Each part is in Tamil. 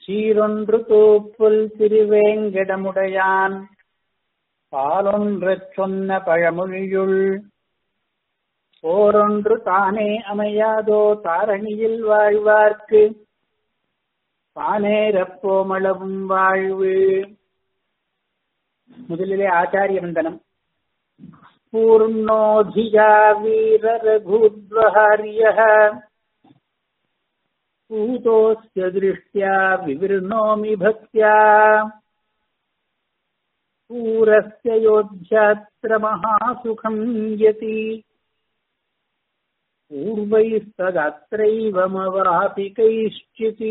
சீரொன்று தூப்புல் திருவேங்கடமுடையான் பாலொன்றச் சொன்ன பழமொழியுள் போரொன்று தானே அமையாதோ தாரணியில் வாழ்வார்க்கு பானேரப்போமளவும் வாழ்வு முதலிலே ஆச்சாரிய வந்தனம் பூர்ணோதியா வீரரघूद्वहार्यः पूतोऽस्य दृष्ट्या विवृणोमि भक्त्या पूरस्य योध्यात्र महासुखम् यति பூர்வைஸ்ததத்ரைவமவாபி கைஷ்சிதி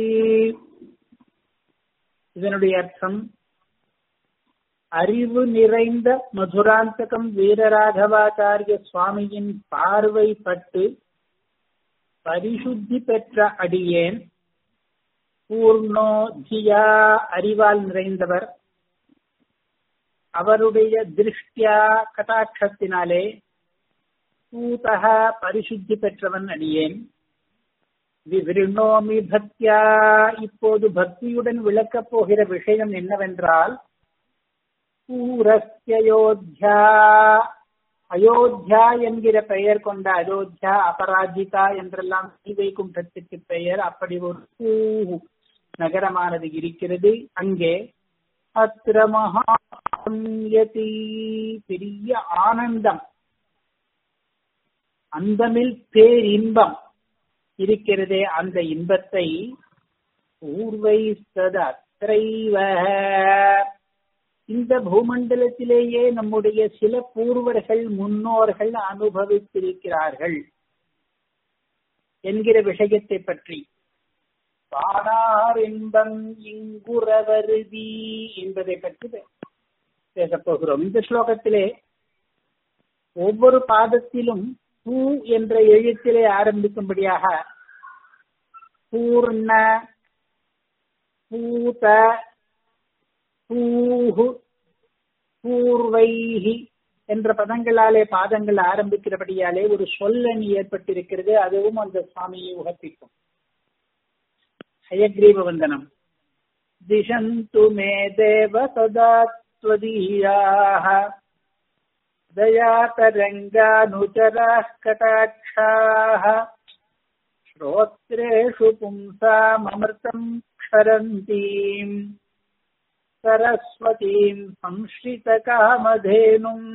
இதனுடைய அர்த்தம் அறிவு நிறைந்த மதுராந்தகம் வீரராகவாச்சாரிய சுவாமியின் பார்வை பட்டு பரிசுத்தி பெற்ற அடியேன் பூர்ணோ ஜியா அறிவால் நிறைந்தவர் அவருடைய திருஷ்டியா கட்டாட்சத்தினாலே பூதக பரிசுத்தி பெற்றவன் அடியேன் விருணோமி பக்தியா இப்போது பக்தியுடன் விளக்கப் போகிற விஷயம் என்னவென்றால் பூரஸ்யோத்யா அயோத்தியா என்கிற பெயர் கொண்ட அயோத்தியா அபராஜிதா என்றெல்லாம் ஸ்ரீவைகுண்டத்துக்கு பெயர் அப்படி ஒரு பூ நகரமானது இருக்கிறது அங்கே அத்திர மகாயதி பெரிய ஆனந்தம் அந்தமில் பேரின்பம் இருக்கிறதே அந்த இன்பத்தை பூர்வைஸ்தது அத்திரைவ இந்த பூமண்டலத்திலேயே நம்முடைய சில பூர்வர்கள் முன்னோர்கள் அனுபவித்திருக்கிறார்கள் என்கிற விஷயத்தை பற்றி பாடார் இன்பம் இங்குறவருதி என்பதை பற்றி பேசப் போகிறோம் இந்த ஸ்லோகத்திலே ஒவ்வொரு பாதத்திலும் பூ என்ற எழுத்திலே ஆரம்பிக்கும்படியாக பூர்ண பூத பூஹு பூர்வைஹி என்ற பதங்களாலே பாதங்கள் ஆரம்பிக்கிறபடியாலே ஒரு சொல்லணி ஏற்பட்டிருக்கிறது அதுவும் அந்த சுவாமியை உகப்பிக்கும் ஹயக்ரீவ வந்தனம் திசந்து மே தேவ சதா त्वदीयाः दयातरङ्गानुचराः कटाक्षाः श्रोत्रेषु पुंसाममृतम् क्षरन्तीम् सरस्वतीम् संश्रितकामधेनुम्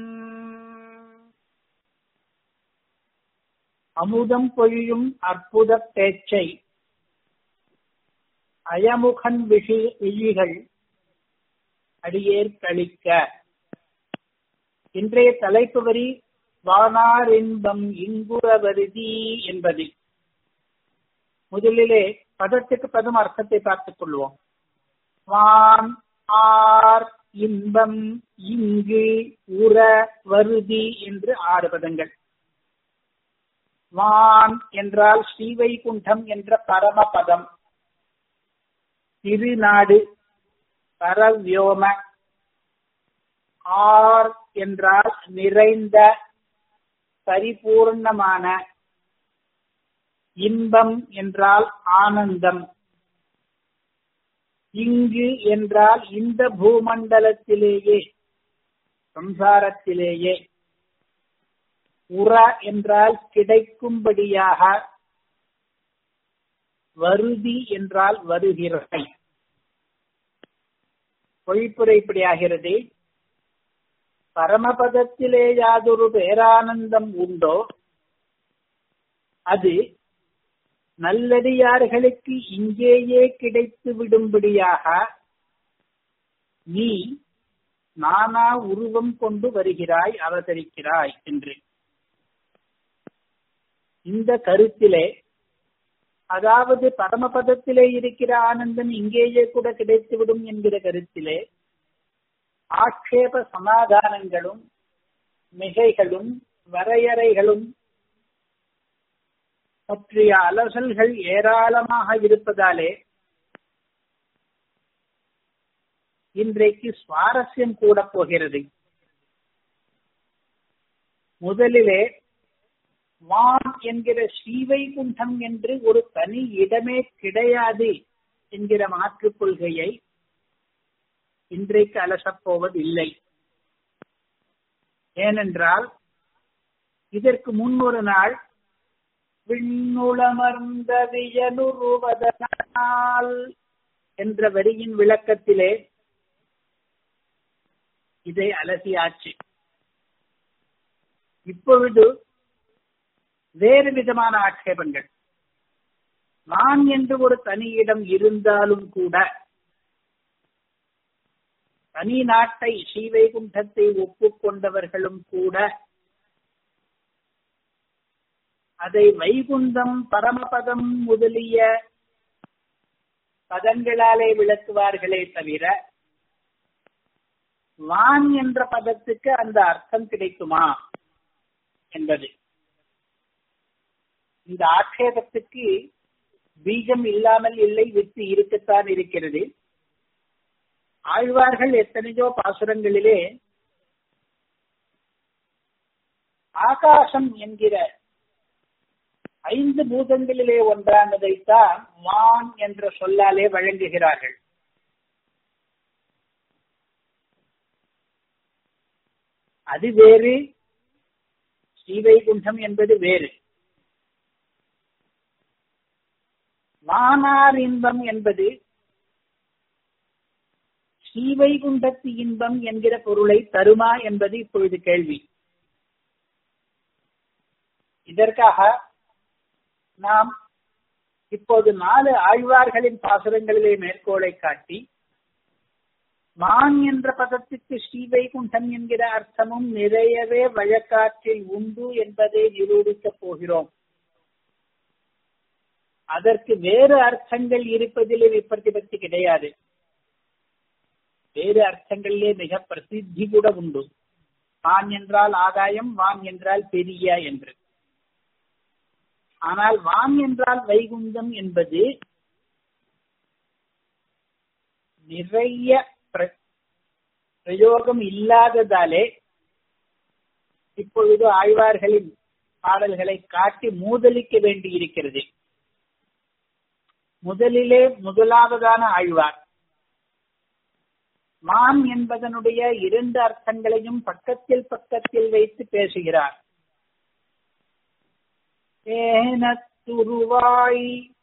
அமுதம் பொழியும் அற்புத பேச்சை அயமுகன் விஷி விழிகள் அடியேற் கழிக்க இன்றைய தலைப்பு வரி வானார் இன்பம் இங்குறவருதி என்பது முதலிலே பதத்துக்கு பதம் அர்த்தத்தை பார்த்துக் கொள்வோம் வான் ஆர் இன்பம் இங்கு உற வருதி என்று ஆறு பதங்கள் வான் என்றால் ஸ்ரீவைகுண்டம் என்ற பரமபதம் திருநாடு பரவியோம ஆர் என்றால் நிறைந்த பரிபூர்ணமான இன்பம் என்றால் ஆனந்தம் இங்கு என்றால் இந்த பூமண்டலத்திலேயே சம்சாரத்திலேயே உற என்றால் கிடைக்கும்படியாக வருதி என்றால் வருகிறாய் பொழிப்புரை இப்படி ஆகிறது பரமபதத்திலே யாதொரு பேரானந்தம் உண்டோ அது நல்லடியார்களுக்கு இங்கேயே கிடைத்து விடும்படியாக நீ நானா உருவம் கொண்டு வருகிறாய் அவதரிக்கிறாய் என்று இந்த கருத்திலே அதாவது பரமபதத்திலே இருக்கிற ஆனந்தம் இங்கேயே கூட கிடைத்துவிடும் என்கிற கருத்திலே ஆட்சேப சமாதானங்களும் மிகைகளும் வரையறைகளும் பற்றிய அலசல்கள் ஏராளமாக இருப்பதாலே இன்றைக்கு சுவாரஸ்யம் கூட போகிறது முதலிலே வான் என்கிற ஸ்ரீவைகுண்டம் என்று ஒரு தனி இடமே கிடையாது என்கிற மாற்றுக் கொள்கையை இன்றைக்கு அலசப்போவதில்லை ஏனென்றால் இதற்கு முன் ஒரு நாள் விண்ணுளமர்ந்த வியனுருவதனால் என்ற வரியின் விளக்கத்திலே இதை அலசியாச்சு இப்பொழுது வேறு விதமான ஆட்சேபங்கள் நான் என்று ஒரு தனி இடம் இருந்தாலும் கூட தனி நாட்டை ஸ்ரீவைகுண்டத்தை ஒப்புக்கொண்டவர்களும் கூட அதை வைகுந்தம் பரமபதம் முதலிய பதங்களாலே விளக்குவார்களே தவிர வான் என்ற பதத்துக்கு அந்த அர்த்தம் கிடைக்குமா என்பது இந்த ஆட்சேபத்துக்கு பீஜம் இல்லாமல் இல்லை வித்து இருக்கத்தான் இருக்கிறது ஆழ்வார்கள் எத்தனையோ பாசுரங்களிலே ஆகாசம் என்கிற ஐந்து பூதங்களிலே ஒன்றானதைத்தான் வான் என்ற சொல்லாலே வழங்குகிறார்கள் அது வேறு ஸ்ரீவைகுண்டம் என்பது வேறு வானார் இன்பம் என்பது ஸ்ரீவைகுண்டத்து இன்பம் என்கிற பொருளை தருமா என்பது இப்பொழுது கேள்வி இதற்காக நாம் இப்போது நாலு ஆழ்வார்களின் பாசுரங்களிலே மேற்கோளை காட்டி மான் என்ற பதத்துக்கு ஸ்ரீவைகுண்டம் என்கிற அர்த்தமும் நிறையவே வழக்காற்றில் உண்டு என்பதை நிரூபிக்கப் போகிறோம் அதற்கு வேறு அர்த்தங்கள் இருப்பதிலே விப்பிரதிபத்தி கிடையாது வேறு அர்த்தங்களிலே மிக பிரசித்தி கூட உண்டு வான் என்றால் ஆகாயம் வான் என்றால் பெரிய என்று ஆனால் வான் என்றால் வைகுந்தம் என்பது நிறைய பிரயோகம் இல்லாததாலே இப்பொழுது ஆழ்வார்களின் பாடல்களை காட்டி மூதலிக்க வேண்டி இருக்கிறது முதலிலே முதலாவதான ஆழ்வார் மான் என்பதனுடைய இரண்டு அர்த்தங்களையும் பக்கத்தில் பக்கத்தில் வைத்து பேசுகிறார் ஏனத்துருவாய்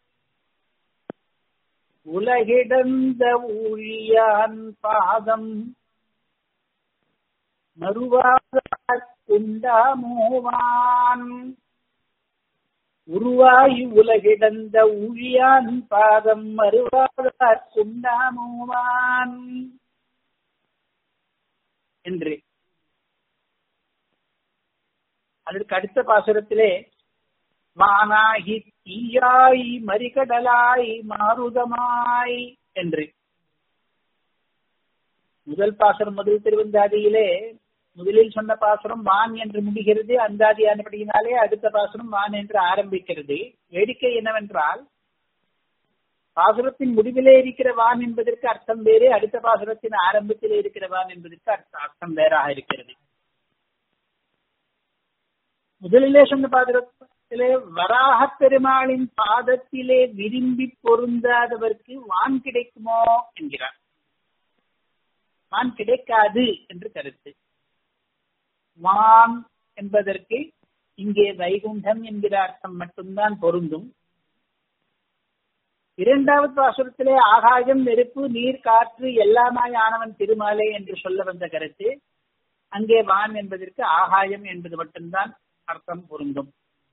உலகிடந்த ஊழியான் பாதம் மறுவாகுண்டாமோவான் உருவாய் உலகிடந்த ஊழியான் பாதம் மறுவாகுண்டாமோவான் என்று அதற்கு அடுத்த பாசுரத்திலே வானாகி தீயாய் மறிகடலாய் மாருதமாய் என்று முதல் பாசுரம் முதல் திருவந்தாதியிலே முதலில் சொன்ன பாசுரம் வான் என்று முடிகிறது அந்தாதியானபடியினாலே அடுத்த பாசுரம் வான் என்று ஆரம்பிக்கிறது வேடிக்கை என்னவென்றால் பாசுரத்தின் முடிவிலே இருக்கிற வான் என்பதற்கு அர்த்தம் வேறு அடுத்த பாசுரத்தின் ஆரம்பத்திலே இருக்கிற வான் என்பதற்கு அர்த்தம் வேறாக இருக்கிறது முதலிலே சொன்ன பாசுரத்திலே வராக பெருமாளின் பாதத்திலே விரும்பி பொருந்தாதவர்க்கு வான் கிடைக்குமோ என்கிறார் வான் கிடைக்காது என்று கருத்து வான் என்பதற்கு இங்கே வைகுண்டம் என்கிற அர்த்தம் மட்டும்தான் பொருந்தும் இரண்டாவது பாசுரத்திலே ஆகாயம் நெருப்பு நீர் காற்று எல்லாமாய் ஆனவன் திருமாலே என்று சொல்ல வந்த கருத்து அங்கே வான் என்பதற்கு ஆகாயம் என்பது மட்டும்தான் அர்த்தம் பொருந்தும்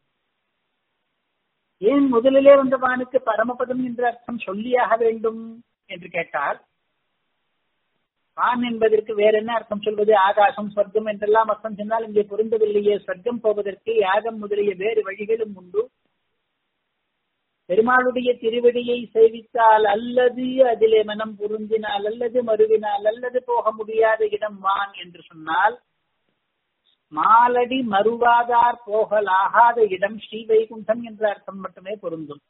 ஏன் முதலிலே வந்த வானுக்கு பரமபதம் என்ற அர்த்தம் சொல்லியாக வேண்டும் என்று கேட்டால் வான் என்பதற்கு வேற என்ன அர்த்தம் சொல்வது ஆகாசம் சொர்க்கம் என்றெல்லாம் அர்த்தம் சொன்னால் இங்கே பொருந்தவில்லையே சொர்க்கம் போவதற்கு யாகம் முதலிய வேறு வழிகளும் உண்டு பெருமாளுடைய திருவடியை சேவித்தால் அல்லது அதிலே மனம் பொருந்தினால் அல்லது மறுவினால் அல்லது போக முடியாத இடம் வான் என்று சொன்னால் மாலடி மறுவாதார் போகலாகாத இடம் ஸ்ரீ வைகுண்டம் என்ற அர்த்தம் மட்டுமே பொருந்தும்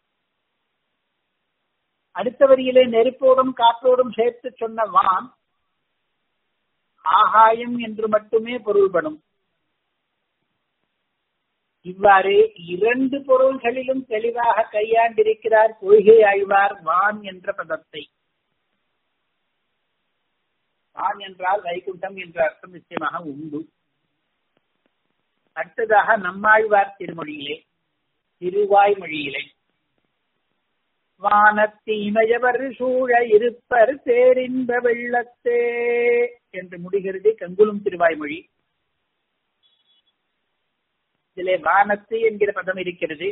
அடுத்த வரியிலே நெருப்போடும் காற்றோடும் சேர்த்து சொன்ன வான் ஆகாயம் என்று மட்டுமே பொருள்படும் இவ்வாறு இரண்டு பொருள்களிலும் தெளிவாக கையாண்டிருக்கிறார் கொள்கை ஆழ்வார் வான் என்ற பதத்தை வான் என்றால் வைகுண்டம் என்ற அர்த்தம் நிச்சயமாக உண்டு அடுத்ததாக நம்மாழ்வார் திருமொழியிலே திருவாய்மொழியிலே வானத்தி இமயவர் சூழ இருப்பர் பேரின்ப வெள்ளத்தே என்று முடிகிறது கங்குலும் திருவாய்மொழி இதிலே வானத்து என்கிற பதம் இருக்கிறது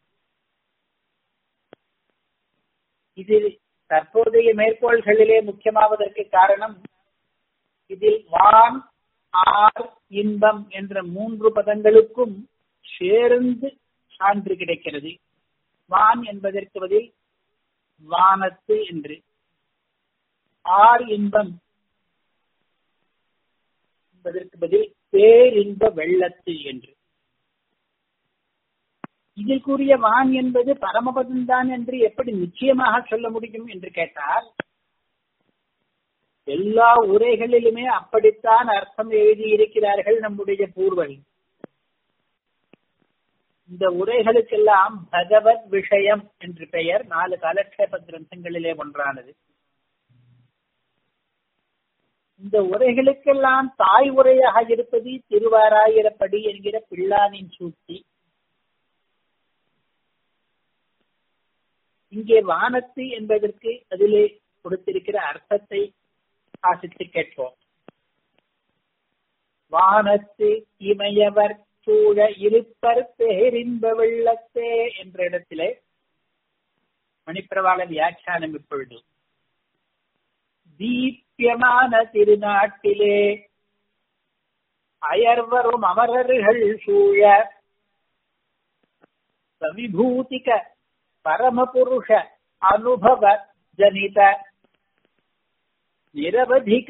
இது தற்போதைய மேற்கோள்களிலே முக்கியமாவதற்கு காரணம் இதில் வான் ஆர் இன்பம் என்ற மூன்று பதங்களுக்கும் சேர்ந்து சான்று கிடைக்கிறது வான் என்பதற்கு பதில் வானத்து என்று ஆர் இன்பம் என்பதற்கு பதில் பேரின்ப வெள்ளத்து என்று இதில் கூறிய வான் என்பது பரமபதம்தான் என்று எப்படி நிச்சயமாக சொல்ல முடியும் என்று கேட்டால் எல்லா உரைகளிலுமே அப்படித்தான் அர்த்தம் எழுதியிருக்கிறார்கள் நம்முடைய பூர்வர்கள் இந்த உரைகளுக்கெல்லாம் பகவத் விஷயம் என்று பெயர் நாலு காலக்ஷேப கிரந்தங்களிலே ஒன்றானது இந்த உரைகளுக்கெல்லாம் தாய் உரையாக இருப்பது திருவாராயிரப்படி என்கிற பிள்ளானின் சூழ்ச்சி இங்கே வானத்து என்பதற்கு அதிலே கொடுத்திருக்கிற அர்த்தத்தை வாசித்து கேட்போம் வானத்து இமையவர் சூழ இருப்பர் பேரின்ப வெள்ளத்தே என்ற இடத்திலே மணிப்பிரவாள வியாக்கியானம் இப்பொழுது தீப்யமான திருநாட்டிலே அயர்வரும் அமரர்கள் சூழ சவிபூதிக பரமபுருஷ அனுபவ ஜனித நிரவதிக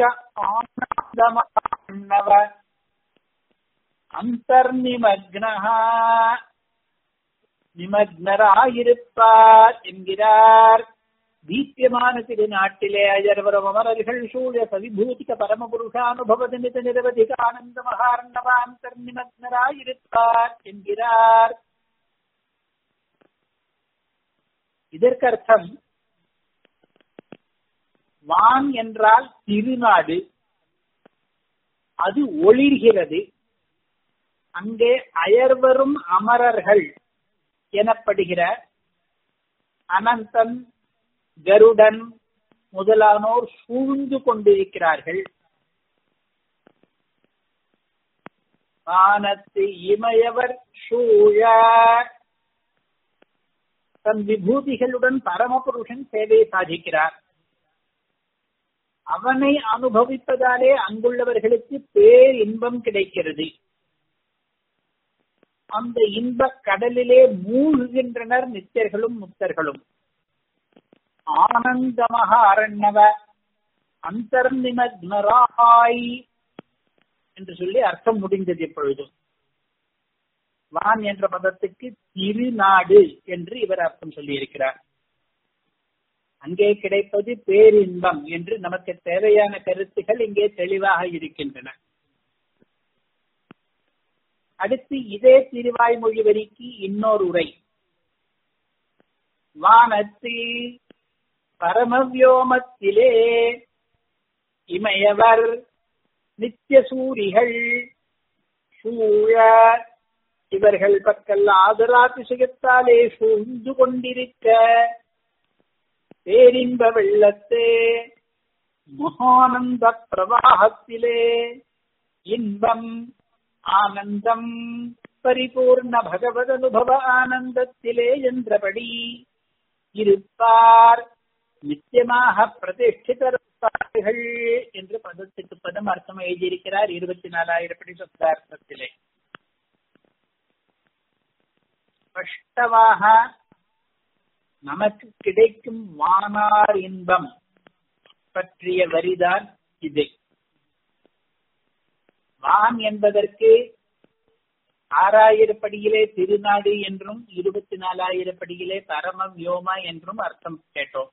ஆனந்தம அந்தர்நிமக்னஹா நிமக்னராயிருப்பார் என்கிறார் தீப்யமான திருநாட்டிலே அஜர்வரம் அமரர்கள் சூழ சவிபூதிக பரமபுருஷானுபவ நிமித நிரவதிக ஆனந்த மகார்ணவ அந்தர்நிமக்னராயிருப்பார் என்கிறார் இதற்கர்த்தம் வான் என்றால் திருநாடு அது ஒளிர்கிறது அங்கே அயர்வரும் அமரர்கள் எனப்படுகிற அனந்தன் கருடன் முதலானோர் சூழ்ந்து கொண்டிருக்கிறார்கள் வானத்து இமயவர் சூழ தன் விபூதிகளுடன் பரமபுருஷன் சேவை சாதிக்கிறார் அவனை அனுபவிப்பதாலே அங்குள்ளவர்களுக்கு பேர் இன்பம் கிடைக்கிறது அந்த இன்ப கடலிலே மூழ்கின்றனர் நித்தியர்களும் முக்தர்களும் ஆனந்தமக அரண்யவ அந்தர்நிமக்னராய் என்று சொல்லி அர்த்தம் முடிந்தது எப்பொழுதும் வான் என்ற பதத்துக்கு திருநாடு என்று இவர் அர்த்தம் சொல்லியிருக்கிறார் அங்கே கிடைப்பது பேரின்பம் என்று நமக்கு தேவையான கருத்துகள் இங்கே தெளிவாக இருக்கின்றன அடுத்து இதே திருவாய்மொழி வரிக்கு இன்னொரு உரை வானத்து பரமவியோமத்திலே இமையவர் நித்திய சூரிகள் சூழ இவர்கள் பக்கல் ஆதராதிசயத்தாலே சூழ்ந்து கொண்டிருக்க பேரின்ப வெள்ளத்தே மகானந்த பிரவாகத்திலே இன்பம் ஆனந்தம் பரிபூர்ண பகவத் அனுபவ ஆனந்தத்திலே என்றபடி இருப்பார் நித்தியமாக பிரதிஷ்டிதர்கள் என்று பதத்துக்கு பதம் அர்த்தம் எழுதியிருக்கிறார் இருபத்தி நாலாயிரப்படி சொத்தார்த்தத்திலே ஸ்பஷ்டமாக நமக்கு கிடைக்கும் வானார் இன்பம் பற்றிய வரிதான் இது வான் என்பதற்கு ஆறாயிரப்படியிலே திருநாடு என்றும் இருபத்தி நாலாயிரப்படியிலே பரம வியோமா என்றும் அர்த்தம் கேட்டோம்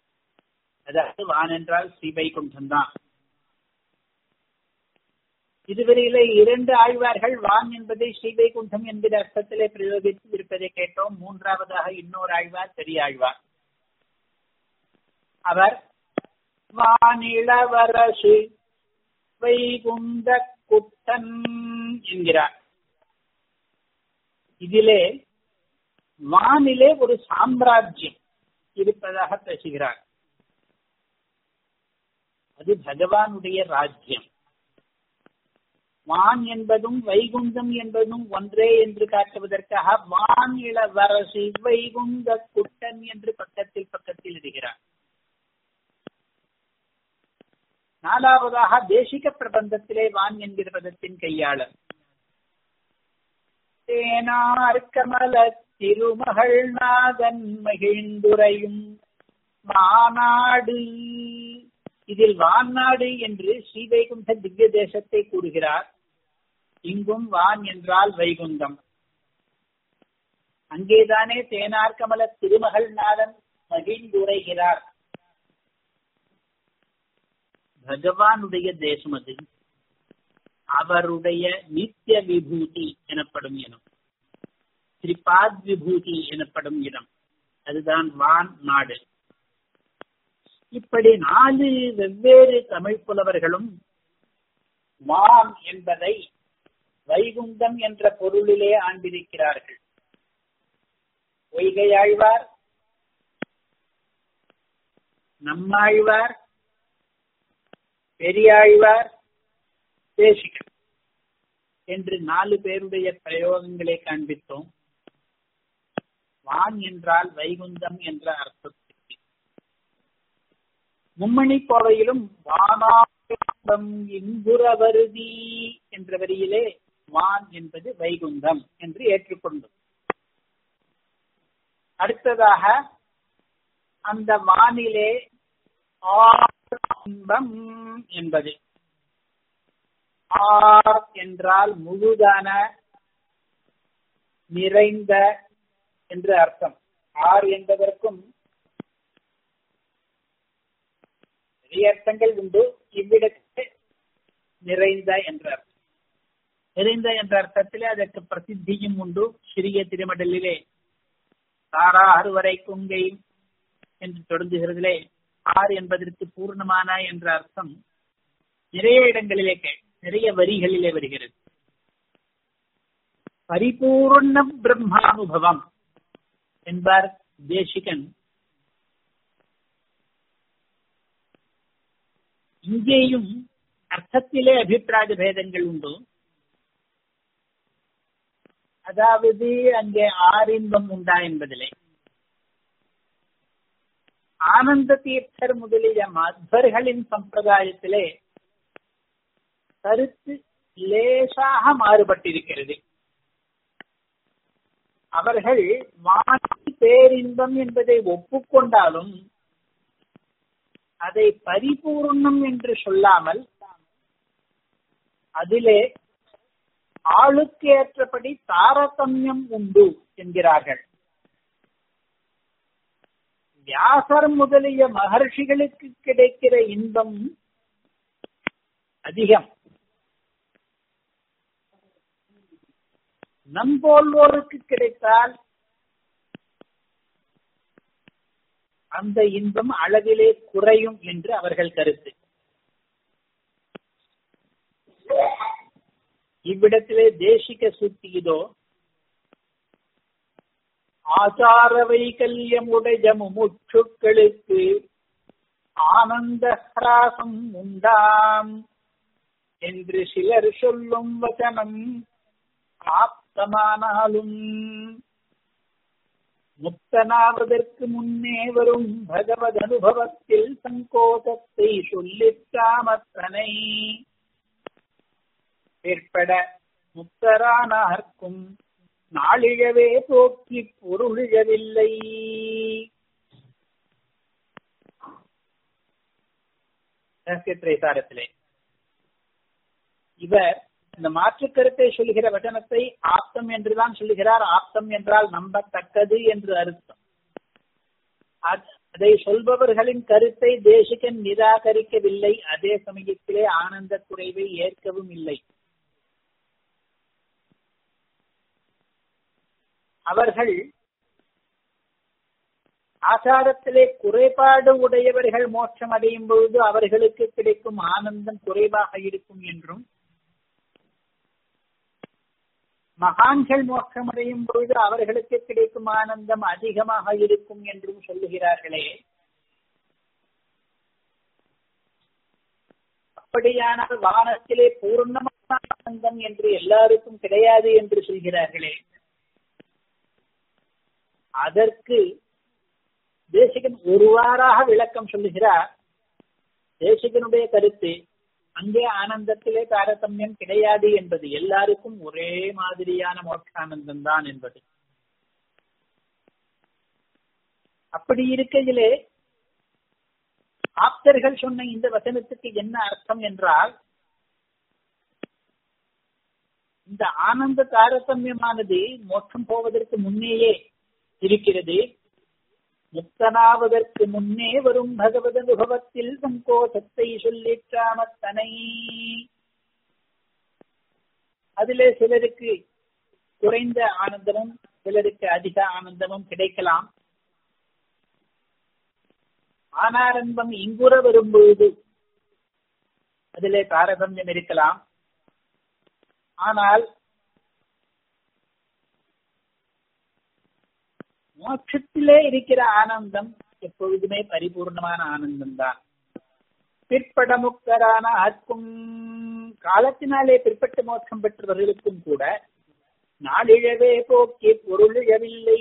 அதாவது வான் என்றால் ஸ்ரீவைகுண்டம் தான் இதுவரையிலே இரண்டு ஆழ்வார்கள் வான் என்பதை ஸ்ரீவைகுண்டம் என்கிற அர்த்தத்திலே பிரயோகித்து இருப்பதை கேட்டோம் மூன்றாவதாக இன்னொரு ஆழ்வார் பெரிய ஆழ்வார் அவர் வானிளவரசு வைகுந்த குட்டன் என்கிறார் இதிலே வானிலே ஒரு சாம்ராஜ்யம் இருப்பதாக பேசுகிறார் அது பகவானுடைய ராஜ்யம் வான் என்பதும் வைகுந்தம் என்பதும் ஒன்றே என்று காட்டுவதற்காக வான் இளவரசி வைகுந்த குட்டன் என்று பக்கத்தில் பக்கத்தில் இருக்கிறார் நாலாவதாக தேசிக பிரபந்தத்திலே வான் என்கிற பதத்தின் கையாளர் தேனார் கமல திருமகள் நாதன் மகிழ்ந்துரையும் மாநாடு இதில் வான்நாடு என்று ஸ்ரீவைகுண்ட திவ்ய தேசத்தை கூறுகிறார் இங்கும் வான் என்றால் வைகுந்தம் அங்கேதானே தேனார் கமல திருமகள் நாதன் மகிழ்ந்துரைகிறார் பகவானுடைய தேசம் அது அவருடைய நித்திய விபூதி எனப்படும் இடம் திரிபாத் விபூதி எனப்படும் இடம் அதுதான் வான் நாடு இப்படி நாலு வெவ்வேறு தமிழ் புலவர்களும் வான் என்பதை வைகுந்தம் என்ற பொருளிலே ஆண்டிருக்கிறார்கள் பொய்கையாழ்வார் நம்மாழ்வார் பெரியாழ்வார் தேசிகன் என்று நாலு பேருடைய பிரயோகங்களை காண்பித்தோம் வான் என்றால் வைகுந்தம் என்ற அர்த்தத்திற்கு மும்மணி கோவையிலும் வானாம் இங்குரவருதி என்ற வரியிலே வான் என்பது வைகுந்தம் என்று ஏற்றுக்கொண்டோம் அடுத்ததாக அந்த வானிலே ஆரம்பம் என்பது ஆர் என்றால் முழுதான நிறைந்த என்று அர்த்தம் ஆர் என்பதற்கும் நிறைய அர்த்தங்கள் உண்டு இவ்விடத்தில் நிறைந்த என்ற அர்த்தம் நிறைந்த என்ற அர்த்தத்திலே அதற்கு பிரசித்தியும் உண்டு சிறிய திருமடலிலே தாரா அறுவரை குங்கை என்று தொடங்குகிறதிலே ஆர் என்பதற்கு பூர்ணமான என்ற அர்த்தம் நிறைய இடங்களிலே நிறைய வரிகளிலே வருகிறது பரிபூர்ண பிரம்மானுபவம் என்பார் தேசிகன் இங்கேயும் அர்த்தத்திலே அபிப்பிராய பேதங்கள் உண்டு அதாவது அங்கே ஆரின்பம் உண்டா என்பதிலே ஆனந்த தீர்த்தர் முதலிய மத்வர்களின் சம்பிரதாயத்திலே கருத்து லேசாக மாறுபட்டிருக்கிறது அவர்கள் வானி பேரின்பம் என்பதை ஒப்புக்கொண்டாலும் அதை பரிபூர்ணம் என்று சொல்லாமல் அதிலே ஆளுக்கு ஏற்றபடி தாரதமியம் உண்டு என்கிறார்கள் வியாசர் முதலிய மகர்ஷிகளுக்கு கிடைக்கிற இன்பம் அதிகம் நம்போல்வோருக்கு கிடைத்தால் அந்த இன்பம் அளவிலே குறையும் என்று அவர்கள் கருத்து இவ்விடத்திலே தேசிக சுத்தி இதோ ஆச்சார வைகல்யமுடைய முமுட்சுக்களுக்கு ஆனந்த ஹராசம் உண்டாம் என்று சிலர் சொல்லும் வசனம் ஆப்தமானாலும் முக்தனாவதற்கு முன்னே வரும் பகவத் அனுபவத்தில் சங்கோசத்தை சொல்லித்தாமத்தனை ஏற்பட முக்தரானார்க்கும் நாளிழவே போக்கி பொருளிழவில்லை திரைசாரத்திலே இவர் இந்த மாற்று கருத்தை சொல்லுகிற வசனத்தை ஆப்தம் என்றுதான் சொல்லுகிறார் ஆப்தம் என்றால் நம்பத்தக்கது என்று அர்த்தம் அதை சொல்பவர்களின் கருத்தை தேசிகன் நிராகரிக்கவில்லை அதே சமயத்திலே ஆனந்த குறைவை ஏற்கவும் இல்லை அவர்கள் ஆச்சாரத்திலே குறைபாடு உடையவர்கள் மோட்சம் அடையும் பொழுது அவர்களுக்கு கிடைக்கும் ஆனந்தம் குறைவாக இருக்கும் என்றும் மகான்கள் மோட்சம் அடையும் பொழுது அவர்களுக்கு கிடைக்கும் ஆனந்தம் அதிகமாக இருக்கும் என்றும் சொல்லுகிறார்களே அப்படியானால் வானத்திலே பூர்ணமான ஆனந்தம் என்று எல்லாருக்கும் கிடையாது என்று சொல்கிறார்களே அதற்கு தேசிகன் ஒருவாறாக விளக்கம் சொல்லுகிறார் தேசிகனுடைய கருத்து அங்கே ஆனந்தத்திலே தாரதமியம் கிடையாது என்பது எல்லாருக்கும் ஒரே மாதிரியான மோட்சானந்தம் தான் என்பது அப்படி இருக்கையிலே ஆப்தர்கள் சொன்ன இந்த வசனத்துக்கு என்ன அர்த்தம் என்றால் இந்த ஆனந்த தாரதமியமானது மோட்சம் போவதற்கு முன்னேயே இருக்கிறது முக்தனாவதற்கு முன்னே வரும் பகவத் அனுபவத்தில் சங்கோசத்தை சொல்லிற்றாமத்தனை அதிலே சிலருக்கு குறைந்த ஆனந்தமும் சிலருக்கு அதிக ஆனந்தமும் கிடைக்கலாம் ஆனாரம்பம் இங்குற வரும்பொழுது அதிலே தாரதமியம் இருக்கலாம் ஆனால் மோட்சத்திலே இருக்கிற ஆனந்தம் எப்பொழுதுமே பரிபூர்ணமான ஆனந்தம் தான் பிற்பட முக்தரான ஆத்கும் காலத்தினாலே பிற்பட்ட மோட்சம் பெற்றவர்களுக்கும் கூட நாளிழவே போக்கி பொருளிழவில்லை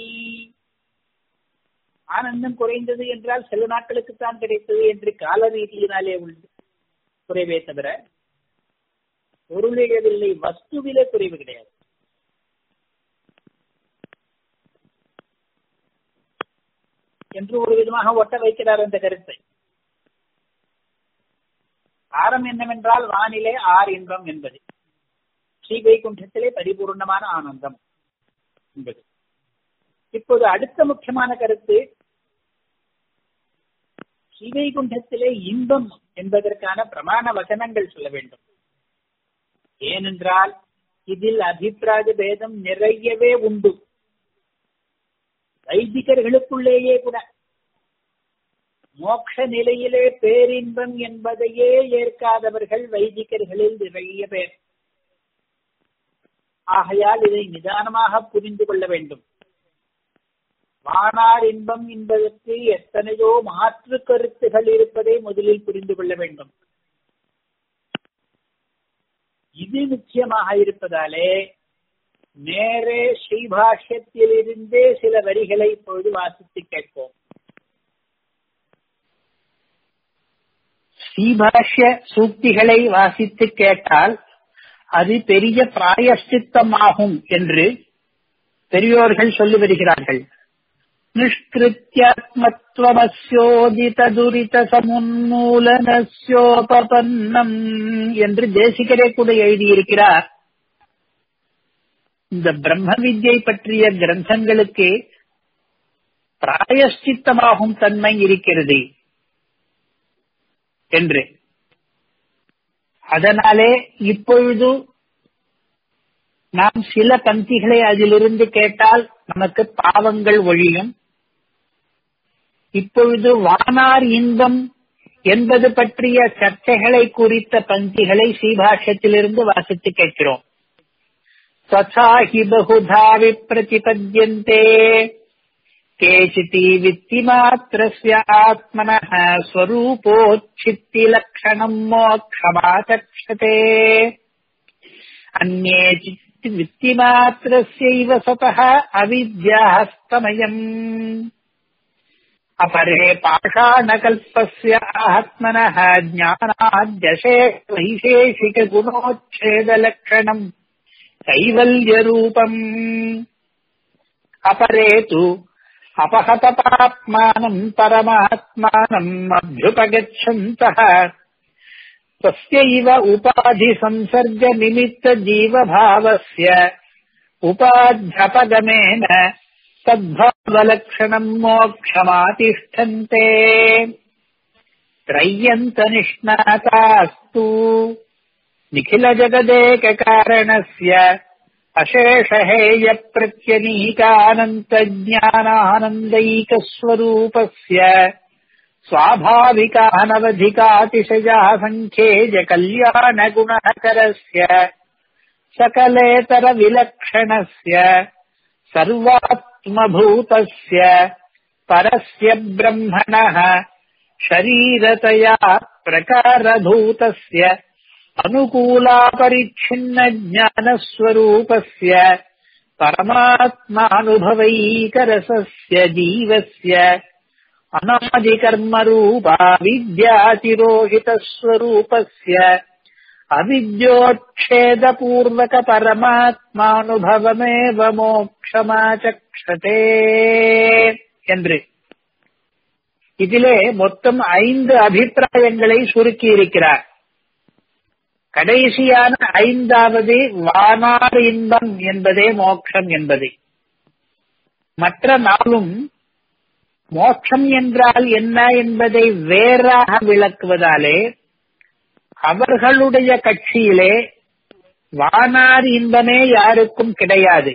ஆனந்தம் குறைந்தது என்றால் சில நாட்களுக்குத்தான் கிடைத்தது என்று கால ரீதியினாலே உள்ளது குறைவே தவிர பொருளிழவில்லை வஸ்துவிலே குறைவு கிடையாது என்று ஒரு விதமாக ஒட்ட வைக்கிறார் அந்த கருத்தை ஆரம் என்னவென்றால் வானிலை ஆர் இன்பம் என்பது ஸ்ரீவைகுண்டத்திலே பரிபூர்ணமான ஆனந்தம் என்பது இப்போது அடுத்த முக்கியமான கருத்து ஸ்ரீவைகுண்டத்திலே இன்பம் என்பதற்கான பிரமாண வசனங்கள் சொல்ல வேண்டும் ஏனென்றால் இதில் அபிப்பிராய பேதம் நிறையவே உண்டு வைதிகர்களுக்குள்ளேயே கூட மோட்ச நிலையிலே பேரின்பம் என்பதையே ஏற்காதவர்கள் வைதிகர்களில் நிறைய பேர் ஆகையால் இதை நிதானமாக புரிந்து கொள்ள வேண்டும் வானார் இன்பம் என்பதற்கு எத்தனையோ மாற்று கருத்துகள் இருப்பதை முதலில் புரிந்து கொள்ள வேண்டும் இது நிச்சயமாக இருப்பதாலே நேரே ஸ்ரீபாஷ்யத்திலிருந்தே சில வரிகளை இப்பொழுது வாசித்து கேட்போம் ஸ்ரீபாஷ்ய சூக்திகளை வாசித்து கேட்டால் அது பெரிய பிராயஷ்டித்தமாகும் என்று பெரியோர்கள் சொல்லி வருகிறார்கள் நிஷ்கிருத்தியாத்மத்வமஸ்யோதித துரித சமுன்மூலனஸ்யோபன்னம் என்று தேசிகரே கூட எழுதியிருக்கிறார் இந்த பிரம்ம வித்யை பற்றிய கிரந்தங்களுக்கு பிராயஷ்டித்தமாகும் தன்மை இருக்கிறது என்று அதனாலே இப்பொழுது நாம் சில பந்திகளை அதிலிருந்து கேட்டால் நமக்கு பாவங்கள் ஒழியும் இப்பொழுது வானார் இன்பம் என்பது பற்றிய சர்ச்சைகளை குறித்த பந்திகளை ஸ்ரீபாஷ்யத்திலிருந்து வாசித்து கேட்கிறோம் तथा हि बहुधा विप्रतिपद्यन्ते केचिति वित्तिमात्रस्य आत्मनः स्वरूपोच्छित्तिलक्षणम् मोक्षमाचक्षते अन्ये चित् वित्तिमात्रस्यैव सतः अविद्याहस्तमयम् अपरे पाषाणकल्पस्य आत्मनः ज्ञानाद्यशे वैशेषिकगुणोच्छेदलक्षणम् कैवल्यरूपम् अपरे तु अपहतपात्मानम् परमात्मानम् अभ्युपगच्छन्तः तस्यैव उपाधिसंसर्गनिमित्तजीवभावस्य उपाध्यपगमेन तद्भावलक्षणम् मोक्षमातिष्ठन्ते त्रय्यन्तनिष्णातास्तु निखिलजगदेककारणस्य अशेषहेय प्रत्यनीकानन्तज्ञानानन्दैकस्वरूपस्य स्वाभाविकानवधिकातिशया सङ्ख्येज कल्याणगुणकरस्य सकलेतरविलक्षणस्य सर्वात्मभूतस्य परस्य ब्रह्मणः शरीरतया प्रकारभूतस्य अनुकूलापरिच्छिन्नज्ञानस्वरूपस्य परमात्मानुभवैकरसस्य जीवस्य अनादिकर्मरूपा विद्यातिरोहितस्वरूपस्य अविद्योच्छेदपूर्वक परमात्मानुभवमेव மோட்சமாச்சக்ஷதே என்று இதிலே மொத்தம் ஐந்து அபிப்பிராயங்களை சுருக்கி இருக்கிறார் கடைசியான ஐந்தாவது வானார் இன்பம் என்பதே மோட்சம் என்பது மற்ற நாளும் மோட்சம் என்றால் என்ன என்பதை வேறாக விளக்குவதாலே அவர்களுடைய கட்சியிலே வானார் இன்பமே யாருக்கும் கிடையாது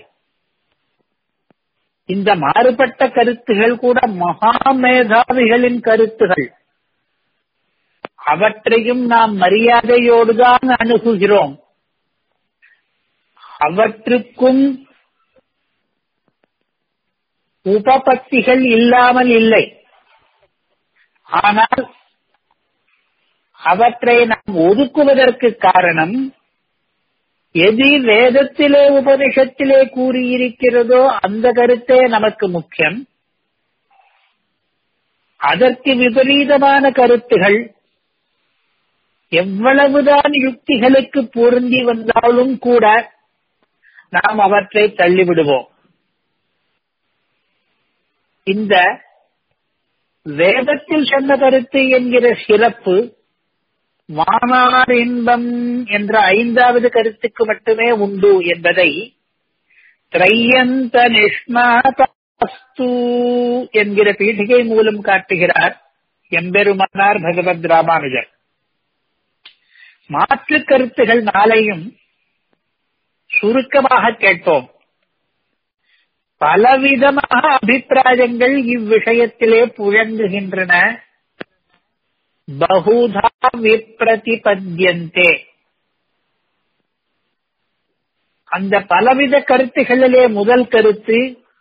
இந்த மாறுபட்ட கருத்துகள் கூட மகா மேதாவிகளின் கருத்துகள் அவற்றையும் நாம் மரியாதையோடுதான் அணுகுகிறோம் அவற்றுக்கும் உபபத்திகள் இல்லாமல் இல்லை ஆனால் அவற்றை நாம் ஒதுக்குவதற்கு காரணம் எது வேதத்திலே உபனிஷத்திலே கூறியிருக்கிறதோ அந்த கருத்தே நமக்கு முக்கியம் அதற்கு விபரீதமான கருத்துகள் எவ்வளவுதான் யுக்திகளுக்கு பொருந்தி வந்தாலும் கூட நாம் அவற்றை தள்ளிவிடுவோம் இந்த வேதத்தில் சொன்ன கருத்து என்கிற சிறப்பு வானார் இன்பம் என்ற ஐந்தாவது கருத்துக்கு மட்டுமே உண்டு என்பதை திரையந்த நிஷ்ணாதஸ்து என்கிற பீഠிகை மூலம் காட்டுகிறார் எம்பெருமானார் பகவத் ராமானுஜர் மாற்று கருத்துகள் நாளையும் சுருக்கமாக கேட்போம் பலவிதமாக அபிப்பிராயங்கள் இவ்விஷயத்திலே புழங்குகின்றன பகுதா விப்ரதிபத்யந்தே அந்த பலவித கருத்துகளிலே முதல் கருத்து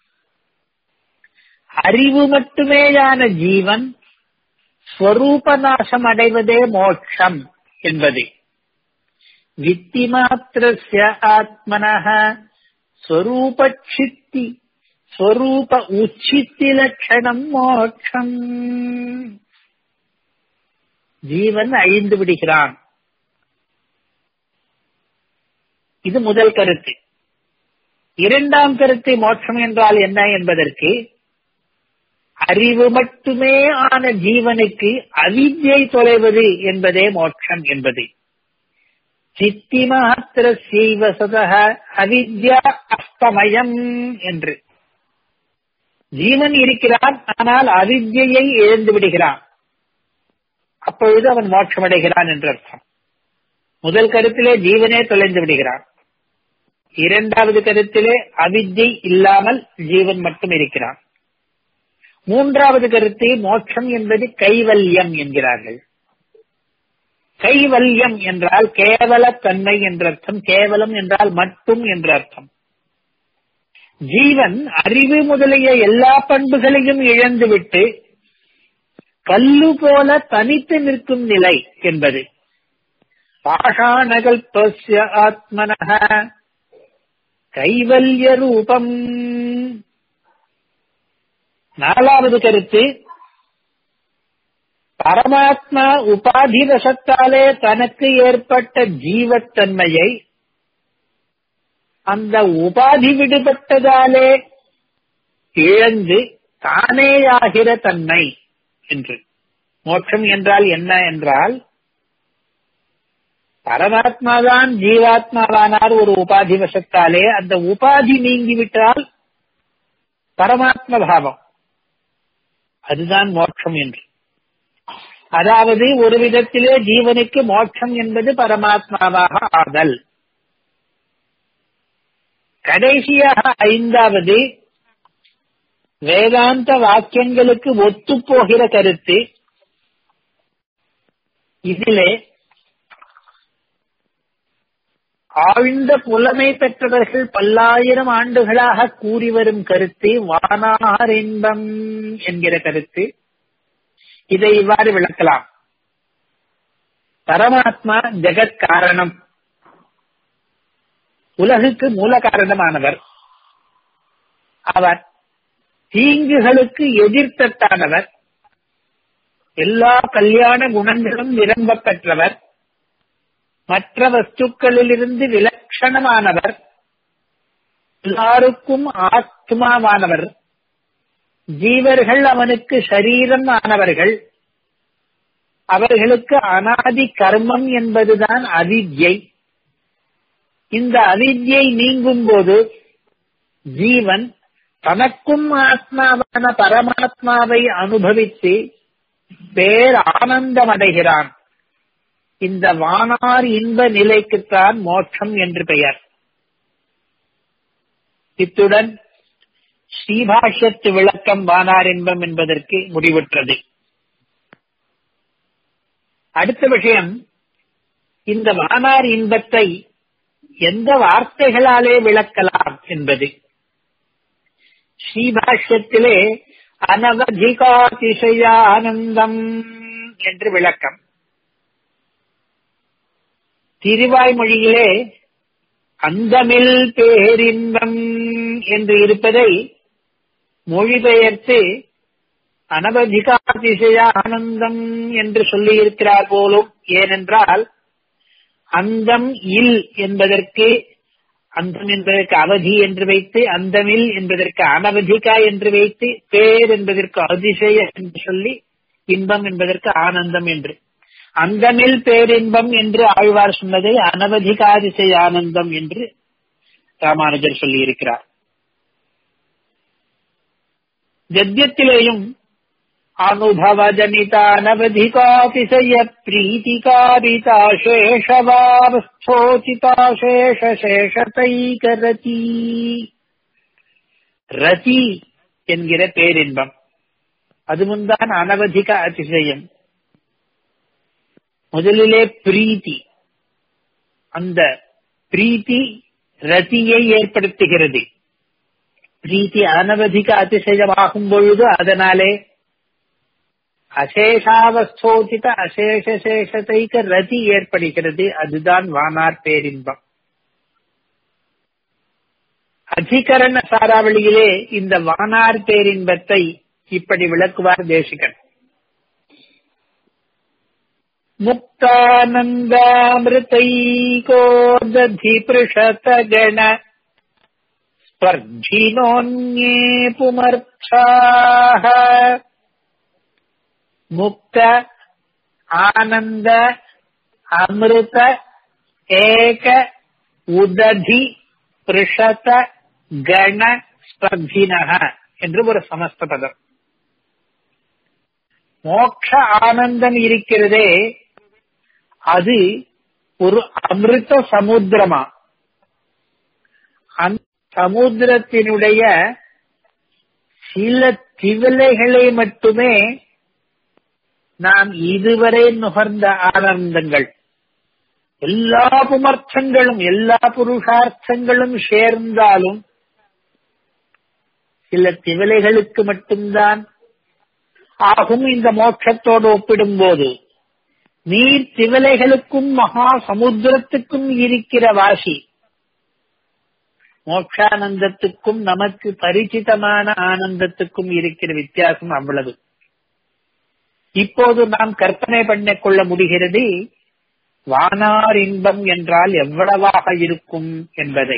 அறிவு மட்டுமேயான ஜீவன் ஸ்வரூப நாசம் அடைவதே மோட்சம் என்பது வித்தி மாத்திரஸ்ய ஆத்மனः ஸ்வரூபச்சித்தி ஸ்வரூப உச்சித்தி லட்சணம் மோட்சம் ஜீவன் அழிந்து விடுகிறான் இது முதல் கருத்து இரண்டாம் கருத்து மோட்சம் என்றால் என்ன என்பதற்கு அறிவு மட்டுமே ஆன ஜீவனுக்கு அவித்யை தொலைவது என்பதே மோட்சம் என்பது சித்தி மாத்திர சீவசத அவித்யா அஸ்தமயம் என்று ஜீவன் இருக்கிறான் ஆனால் அவித்யை இழந்து விடுகிறான் அப்பொழுது அவன் மோட்சமடைகிறான் என்று அர்த்தம் முதல் கருத்திலே ஜீவனே தொலைந்து விடுகிறான் இரண்டாவது கருத்திலே அவித்யை இல்லாமல் ஜீவன் மட்டும் இருக்கிறான் மூன்றாவது கருத்து மோட்சம் என்பது கைவல்யம் என்கிறார்கள் கைவல்யம் என்றால் கேவல தன்மை என்ற அர்த்தம் கேவலம் என்றால் மட்டும் என்ற அர்த்தம் ஜீவன் அறிவு முதலிய எல்லா பண்புகளையும் இழந்துவிட்டு கல்லு போல தனித்து நிற்கும் நிலை என்பது பாஷாணகல்பஸ்ய ஆத்மனக கைவல்ய ரூபம் நாலாவது கருத்து பரமாத்மா உபாதி வசத்தாலே தனக்கு ஏற்பட்ட ஜீவத்தன்மையை அந்த உபாதி விடுபட்டதாலே இழந்து தானேயாகிற தன்மை என்று மோட்சம் என்றால் என்ன என்றால் பரமாத்மாதான் ஜீவாத்மாவானார் ஒரு உபாதி வசத்தாலே அந்த உபாதி நீங்கிவிட்டால் பரமாத்ம பாவம் அதுதான் மோட்சம் என்று அதாவது ஒரு விதத்திலே ஜீவனுக்கு மோட்சம் என்பது பரமாத்மாவாக ஆதல் கடைசியாக ஐந்தாவது வேதாந்த வாக்கியங்களுக்கு ஒத்துப்போகிற கருத்து இதிலே ஆழ்ந்த புலமை பெற்றவர்கள் பல்லாயிரம் ஆண்டுகளாக கூறி வரும் கருத்து வானார் இன்பம் என்கிற கருத்து இதை இவ்வாறு விளக்கலாம் பரமாத்மா ஜெகத் காரணம் உலகுக்கு மூல காரணமானவர் அவர் தீங்குகளுக்கு எதிர்த்தட்டானவர் எல்லா கல்யாண குணங்களும் நிரம்ப பெற்றவர் மற்ற வஸ்துக்களிலிருந்து விலட்சணமானவர் எல்லாருக்கும் ஆத்மாவானவர் ஜீவர்கள் அவனுக்கு சரீரம் ஆனவர்கள் அவர்களுக்கு அனாதி கர்மம் என்பதுதான் அவித்யை இந்த அவித்யை நீங்கும் போது ஜீவன் தனக்கும் ஆத்மாவான பரமாத்மாவை அனுபவித்து பேர் ஆனந்தம் அடைகிறான் இந்த வானார் இன்ப நிலைக்குத்தான் மோட்சம் என்று பெயர் இத்துடன் ஸ்ரீபாஷ்யத்து விளக்கம் வானார் இன்பம் என்பதற்கு முடிவுற்றது அடுத்த விஷயம் இந்த வானார் இன்பத்தை எந்த வார்த்தைகளாலே விளக்கலாம் என்பது ஸ்ரீபாஷ்யத்திலே அனவதிகாதிசயானந்தம் என்று விளக்கம் திருவாய்மொழியிலே அந்தமில் பேரின்பம் என்று இருப்பதை மொழிபெயர்த்து அனவதிகாதிசய ஆனந்தம் என்று சொல்லியிருக்கிறார் போலும் ஏனென்றால் அந்தம் இல் என்பதற்கு அந்தம் என்பதற்கு அவதி என்று வைத்து அந்தமில் என்பதற்கு அனவதிகா என்று வைத்து பேர் என்பதற்கு அதிசய என்று சொல்லி இன்பம் என்பதற்கு ஆனந்தம் என்று அந்தமில் பேரின்பம் என்று ஆழ்வார் சொன்னதை அனவதிகாதிசய ஆனந்தம் என்று ராமானுஜர் சொல்லியிருக்கிறார் கத்தியத்திலேயும் அனுபவஜனிதானவதிகாதிசய பிரீத்திகாரிதா சேஷவாவஸ்தோசிதா சேஷ சேஷதைகரதி ரதி என்கிற பேரின்பம் அது முன்தான் அனவதிக அதிசயம் முதலிலே பிரீத்தி அந்த பிரீத்தி ரதியை ஏற்படுத்துகிறது பிரீத்தி அனவதிக அதிசயமாகும் பொழுது அதனாலே அசேஷாவஸ்தோசித அசேஷ சேஷத்தைக்க ரதி ஏற்படுகிறது அதுதான் வானார் பேரின்பம் அதிகரண சாராவளியிலே இந்த வானார் பேரின்பத்தை இப்படி விளக்குவார் தேசிகன் முக்தானந்தாமிருதைகோததிபிருஷதகண ஸ்பர்ஜினோன்யே புமர்த்தாः முக்த ஆனந்த அமிர்த ஏக உததி பிருஷத கண ஸ்பர்தினக என்று ஒரு சமஸ்த பதம் மோக்ஷ ஆனந்தம் இருக்கிறதே அது ஒரு அமிர்த சமுத்திரமா அந்த சமுத்திரத்தினுடைய சில திவலைகளை மட்டுமே நாம் இதுவரை நுகர்ந்த ஆனந்தங்கள் எல்லா புமர்த்தங்களும் எல்லா புருஷார்த்தங்களும் சேர்ந்தாலும் சில திவலைகளுக்கு மட்டும்தான் ஆகும் இந்த மோட்சத்தோடு ஒப்பிடும்போது நீர் திவலைகளுக்கும் மகா சமுத்திரத்துக்கும் இருக்கிற வாசி மோட்சானந்தத்துக்கும் நமக்கு பரிச்சிதமான ஆனந்தத்துக்கும் இருக்கிற வித்தியாசம் அவ்வளவு இப்போது நாம் கற்பனை பண்ண கொள்ள முடிகிறது வானார் இன்பம் என்றால் எவ்வளவாக இருக்கும் என்பதை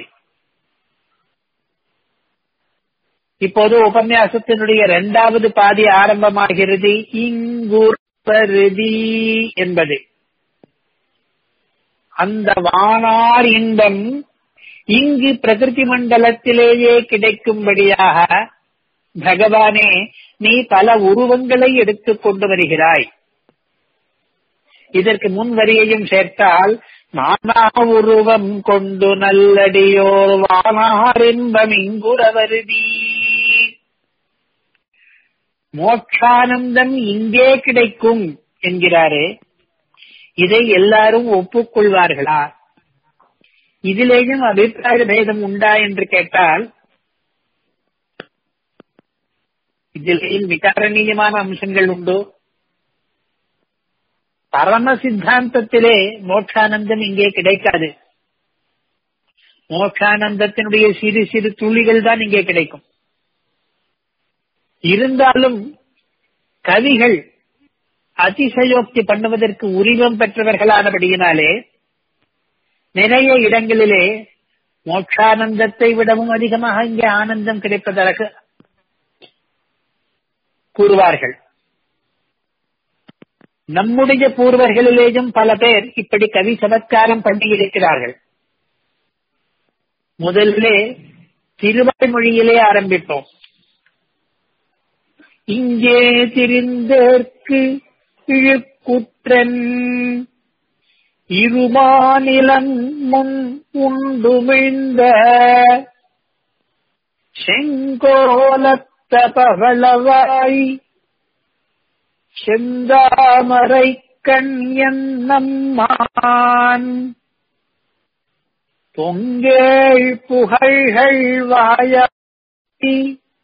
இப்போது உபன்யாசத்தினுடைய இரண்டாவது பாதி ஆரம்பமாகிறது இங்குற்பருதி என்பது அந்த வானார் இன்பம் இங்கு பிரகிருதி மண்டலத்திலேயே கிடைக்கும்படியாக பகவானே நீ பல உருவங்களை எடுத்துக் கொண்டு வருகிறாய் இதற்கு முன் வரியையும் சேர்த்தால் நானா உருவம் கொண்டு நல்லடியோர் வானாரின்பம் இங்குறவருதி மோட்சானந்தம் இங்கே கிடைக்கும் என்கிறாரே இதை எல்லாரும் ஒப்புக்கொள்வார்களா இதிலேயும் அபிப்பிராய பேதம் உண்டா என்று கேட்டால் இதிலேயும் விகாரணீயமான அம்சங்கள் உண்டு பரம சித்தாந்தத்திலே மோட்சானந்தம் இங்கே கிடைக்காது மோட்சானந்தத்தினுடைய சிறு சிறு துளிகள் தான் இங்கே கிடைக்கும் இருந்தாலும் கவிகள் அதிசயோக்தி பண்ணுவதற்கு உரிமம் பெற்றவர்களானபடியினாலே நிறைய இடங்களிலே மோட்சானந்தத்தை விடவும் அதிகமாக இங்கே ஆனந்தம் கிடைப்பதாக கூறுவார்கள் நம்முடைய பூர்வர்களிலேயும் பல பேர் இப்படி கவி சமத்காரம் பண்ணி இருக்கிறார்கள் முதல்லே திருவாய்மொழியிலே ஆரம்பித்தோம் இங்கே திரிந்தேற்கு இழுக்குற்றன் இருமாநிலம் முன் உண்டுமிழ்ந்த செங்கோலத்த பவளவாய் செந்தாமரை கண் என்னம்மான் பொங்கேள் புகழ்கள் வாயி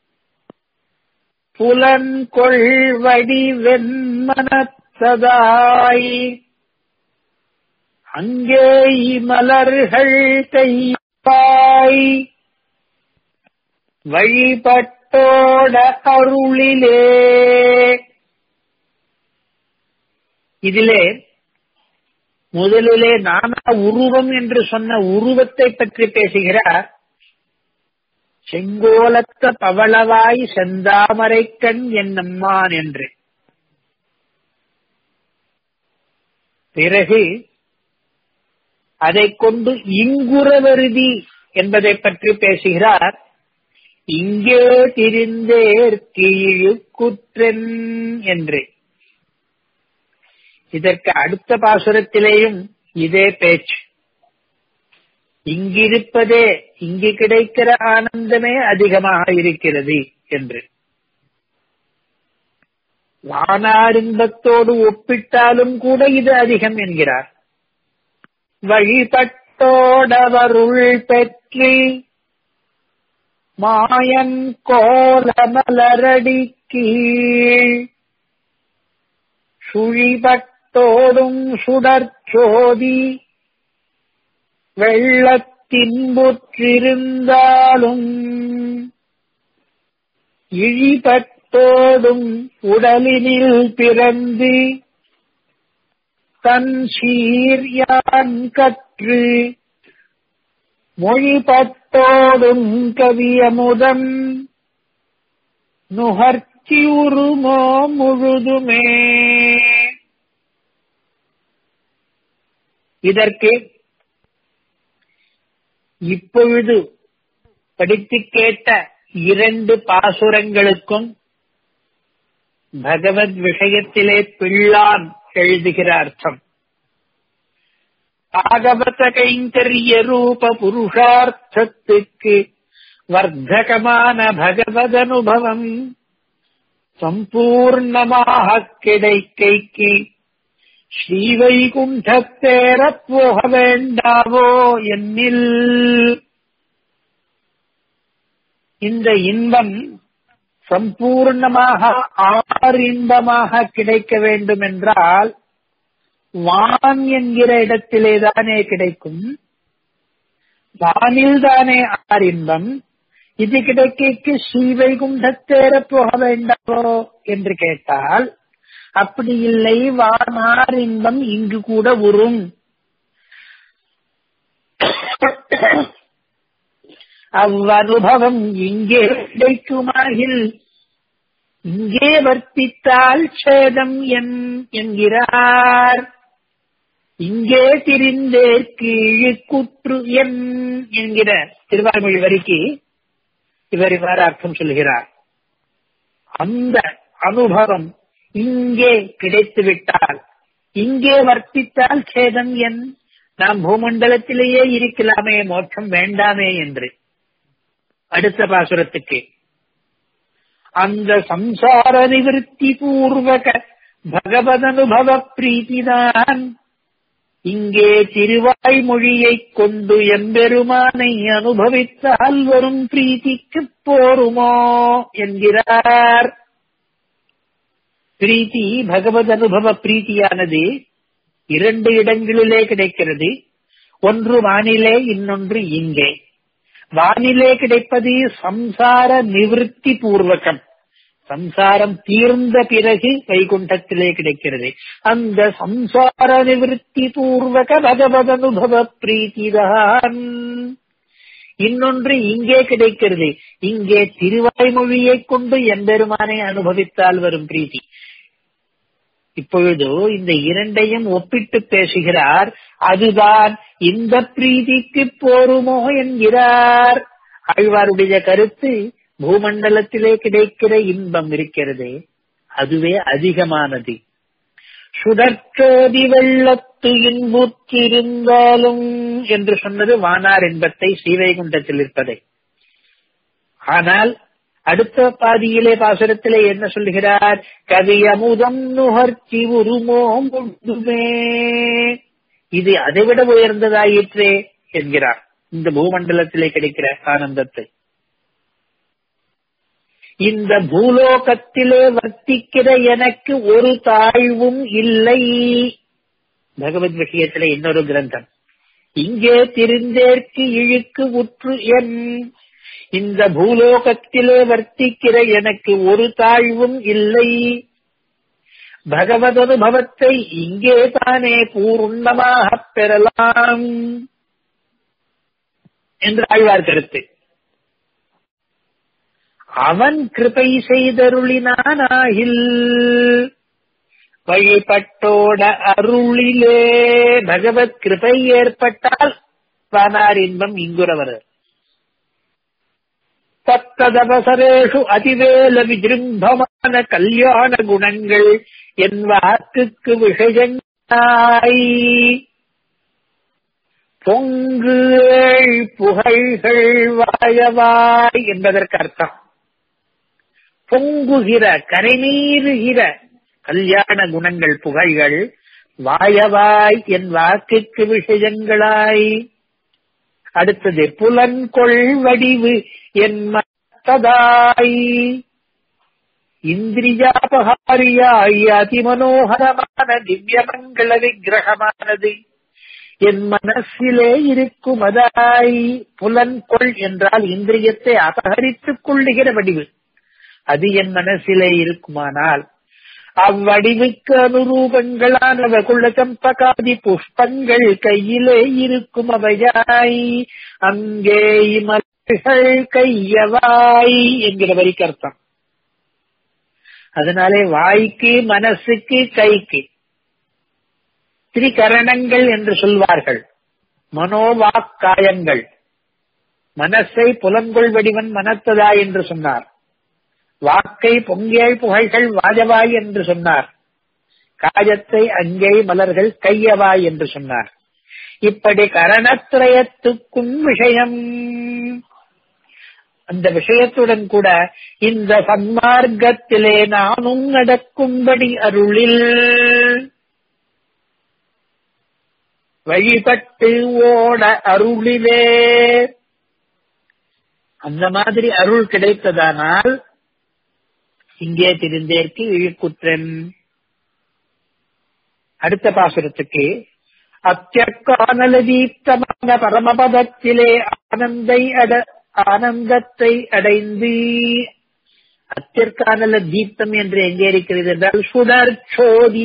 புலன்கொள்வடி வெண்மனத்ததாய் அங்கே மலர்கள் கைப்பாய் வழிபட்டோட அருளிலே இதிலே முதலிலே நானா உருவம் என்று சொன்ன உருவத்தை பற்றி பேசுகிறார் செங்கோலத்த பவளவாய் செந்தாமரைக்கண் என்னம்மான் என்று பிறகு அதை கொண்டு இங்குறவருதி என்பதை பற்றி பேசுகிறார் இங்கே திரிந்தேற்கு இழுக்குற்றன் என்று இதற்கு அடுத்த பாசுரத்திலேயும் இதே பேச்சு இங்கிருப்பதே இங்கு கிடைக்கிற ஆனந்தமே அதிகமாக இருக்கிறது என்று வானாரின்பத்தோடு ஒப்பிட்டாலும் கூட இது அதிகம் என்கிறார் வழிபட்டோடவருள் பெற்றி மாயன் கோலமலரடி கீழ் சுழிபட்டோடும் சுடற்சோதி வெள்ளத்தின்புற்றிருந்தாலும் இழிபட்டோடும் உடலினில் பிறந்து தன் சீர்யான் கற்று மொழிபட்டோடும் கவியமுதம் நுகர்ச்சி உருமோ முழுதுமே இதற்கு இப்பொழுது படித்து கேட்ட இரண்டு பாசுரங்களுக்கும் பகவத் விஷயத்திலே பிள்ளான் எழுதுகிற அர்த்தம் பாகவத கைங்கரிய ரூப புருஷார்த்தத்துக்கு வர்த்தகமான பகவத் அனுபவம் சம்பூர்ணமாக கிடைக்கைக்கு ஸ்ரீவைகுண்டத்தேரப் போக வேண்டாவோ என்னில் இந்த இன்பம் சம்பூர்ணமாக ஆறின்பமாக கிடைக்க வேண்டும் என்றால் வான் என்கிற இடத்திலே தானே கிடைக்கும் வானில் தானே ஆறின்பம் இது கிடைக்க ஸ்ரீவைகுண்டத்தேர போக வேண்டாமோ என்று கேட்டால் அப்படி இல்லை வானார் இன்பம் இங்கு கூட உறும் அவ்வனுபவம் இங்கே கிடைக்குமாகில் இங்கே வர்த்தித்தால் சேதம் என் என்கிறார் இங்கே திரிந்தேற்கு இழுக்குற்று என் என்கிற திருவாய்மொழி வரிக்கு இவர் இவ்வாறு அர்த்தம் சொல்கிறார் அந்த அனுபவம் இங்கே கிடைத்து விட்டால் இங்கே வர்த்தித்தால் சேதம் என் நாம் பூமண்டலத்திலேயே இருக்கலாமே மோட்சம் வேண்டாமே என்று அடுத்த பாசுரத்துக்கு அந்த சம்சார நிவர்த்தி பூர்வக பகவதனுபவ பிரீதிதான் இங்கே திருவாய்மொழியைக் கொண்டு எம்பெருமானை அனுபவித்தால் வரும் பிரீத்திக்கு போருமோ என்கிறார் பிரீத்தி பகவத் அனுபவ பிரீத்தியானது இரண்டு இடங்களிலே கிடைக்கிறது ஒன்று வானிலே இன்னொன்று இங்கே வானிலே கிடைப்பது சம்சார நிவிருத்தி பூர்வகம் சம்சாரம் தீர்ந்த பிறகு வைகுண்டத்திலே கிடைக்கிறது அந்த சம்சார நிவிருத்தி பூர்வக பகவத் அனுபவ பிரீத்திதான் இன்னொன்று இங்கே கிடைக்கிறது இங்கே திருவாய்மொழியைக் கொண்டு எம்பெருமானை அனுபவித்தால் வரும் பிரீத்தி இப்பொழுது இந்த இரண்டையும் ஒப்பிட்டு பேசுகிறார் அதுதான் இந்த பிரீதிக்கு போருமோ என்கிறார் ஆழ்வாருடைய கருத்து பூமண்டலத்திலே கிடைக்கிற இன்பம் இருக்கிறது அதுவே அதிகமானது சுடற்சோதி வெள்ளத்து இன்புற்றிருந்தாலும் என்று சொன்னது வானார் இன்பத்தை ஸ்ரீவைகுண்டத்தில் இருப்பதை ஆனால் அடுத்த பாதியிலே பாசுரத்திலே என்ன சொல்லுகிறார் கவி அமுதம் நுகர்ச்சி உருமோ முழுதுமே இது அதைவிட உயர்ந்ததாயிற்றே என்கிறார் இந்த பூமண்டலத்திலே கிடைக்கிற ஆனந்தத்தை இந்த பூலோகத்திலே வர்த்திக்கிற எனக்கு ஒரு தாழ்வும் இல்லை பகவத் விஷயத்திலே இன்னொரு கிரந்தம் இங்கே திருந்தேற்கு இழுக்கு உற்று என் இந்த பூலோகத்திலே வர்த்திக்கிற எனக்கு ஒரு தாழ்வும் இல்லை பகவத் அனுபவத்தை இங்கே தானே பூர்ணமாக பெறலாம் என்று ஆழ்வார் கருத்து அவன் கிருபை செய்தருளினானாகில் வழிபட்டோட அருளிலே பகவத் கிருபை ஏற்பட்டால் வானார் இன்பம் இங்குறவர் தத்ததவசரேஷு அதிவேல விஜிரும்பமான கல்யாண குணங்கள் என் வாக்குக்கு விஷயங்காய் பொங்குகள் புகழ்கள் வாயவாய் என்பதற்கு அர்த்தம் பொங்குகிற கரைநீருகிற கல்யாண குணங்கள் புகழ்கள் வாயவாய் என் வாக்குக்கு விஷயங்களாய் அடுத்தது புலன்கொள் வடிவு என் மத்ததாய் இந்திரியாபகாரியாய் அதிமனோகரமான திவ்யமங்கள விக்கிரகமானது என் மனசிலே இருக்கும் அதாய் புலன்கொள் என்றால் இந்திரியத்தை அபகரித்துக் கொள்ளுகிற வடிவு அது என் மனசிலே இருக்குமானால் அவ்வடிவுக்கு அனுரூபங்களான வகுள்ள சம்பகாதி புஷ்பங்கள் கையிலே இருக்கும் அவையாய் அங்கே மலர்கள் கையவாய் என்கிற வரிக்கு அர்த்தம் அதனாலே வாய்க்கு மனசுக்கு கைக்கு திரிகரணங்கள் என்று சொல்வார்கள் மனோவாக்காயங்கள் மனசை புலன்கொள் வடிவன் மனத்ததா என்று சொன்னார் வாக்கை பொங்கேள் புகைகள் வாஜவாய் என்று சொன்னார் காயத்தை அங்கே மலர்கள் கையவாய் என்று சொன்னார் இப்படி கரணத்திரயத்துக்கும் விஷயம் அந்த விஷயத்துடன் கூட இந்த சன்மார்க்கத்திலே நானும் நடக்கும்படி அருளில் வழிபட்டு ஓட அருளிலே அந்த மாதிரி அருள் கிடைத்ததானால் இங்கே திருந்தேற்கு இழுக்குற்றன் அடுத்த பாசுரத்துக்கு அத்தியக்கானல தீப்தமான பரமபதத்திலே ஆனந்தை அட ஆனந்தத்தை அடைந்து அத்தியற்கானல தீப்தம் என்று எங்கே இருக்கிறது என்றால் சுடர் சோதி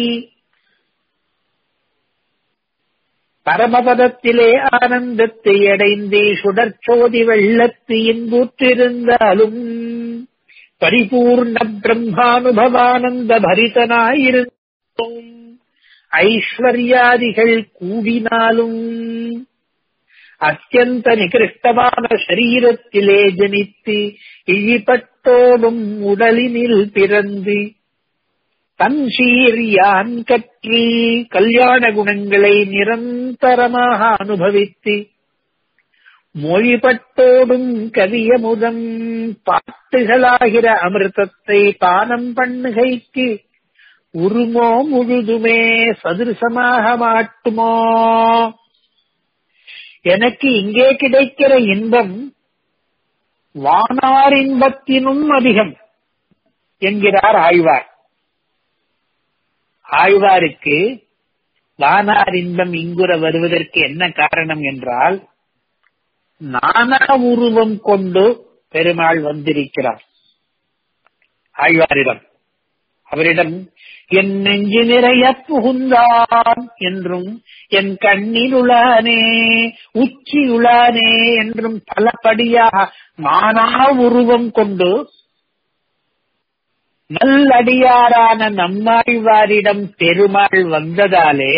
பரமபதத்திலே ஆனந்தத்தை அடைந்து சுடற்சோதி வெள்ளத்து இன்புற்றிருந்தாலும் பரிபூர்ண பிரம்மானுபவானந்த பரிதனாயிருந்தும் ஐஸ்வர்யாதிகள் கூடினாலும் அத்தியந்த நிகிருஷ்டமான சரீரத்திலே ஜனித்து இழிபட்டோடும் உடலினில் பிறந்து தன் சீர் யான் கற்று கல்யாண குணங்களை நிரந்தரமாக அனுபவித்து மொழிபட்டோடும் கவியமுதம் பாட்டுகளாகிற அமிர்தத்தை பானம் பண்ணுகைக்கு உருமோ முழுதுமே சதுரசமாக மாட்டுமோ எனக்கு இங்கே கிடைக்கிற இன்பம் வானார் இன்பத்தினும் அதிகம் என்கிறார் ஆழ்வார் ஆழ்வாருக்கு வானார் இன்பம் இங்குற வருவதற்கு என்ன காரணம் என்றால் நானா உருவம் கொண்டு பெருமாள் வந்திருக்கிறார் ஆழ்வாரிடம் அவரிடம் என் நெஞ்சு நிறைய புகுந்தான் என்றும் என் கண்ணில் உளானே உச்சி உளானே என்றும் பலபடியாக நானா உருவம் கொண்டு நல்லடியாரான நம்மாழ்வாரிடம் பெருமாள் வந்ததாலே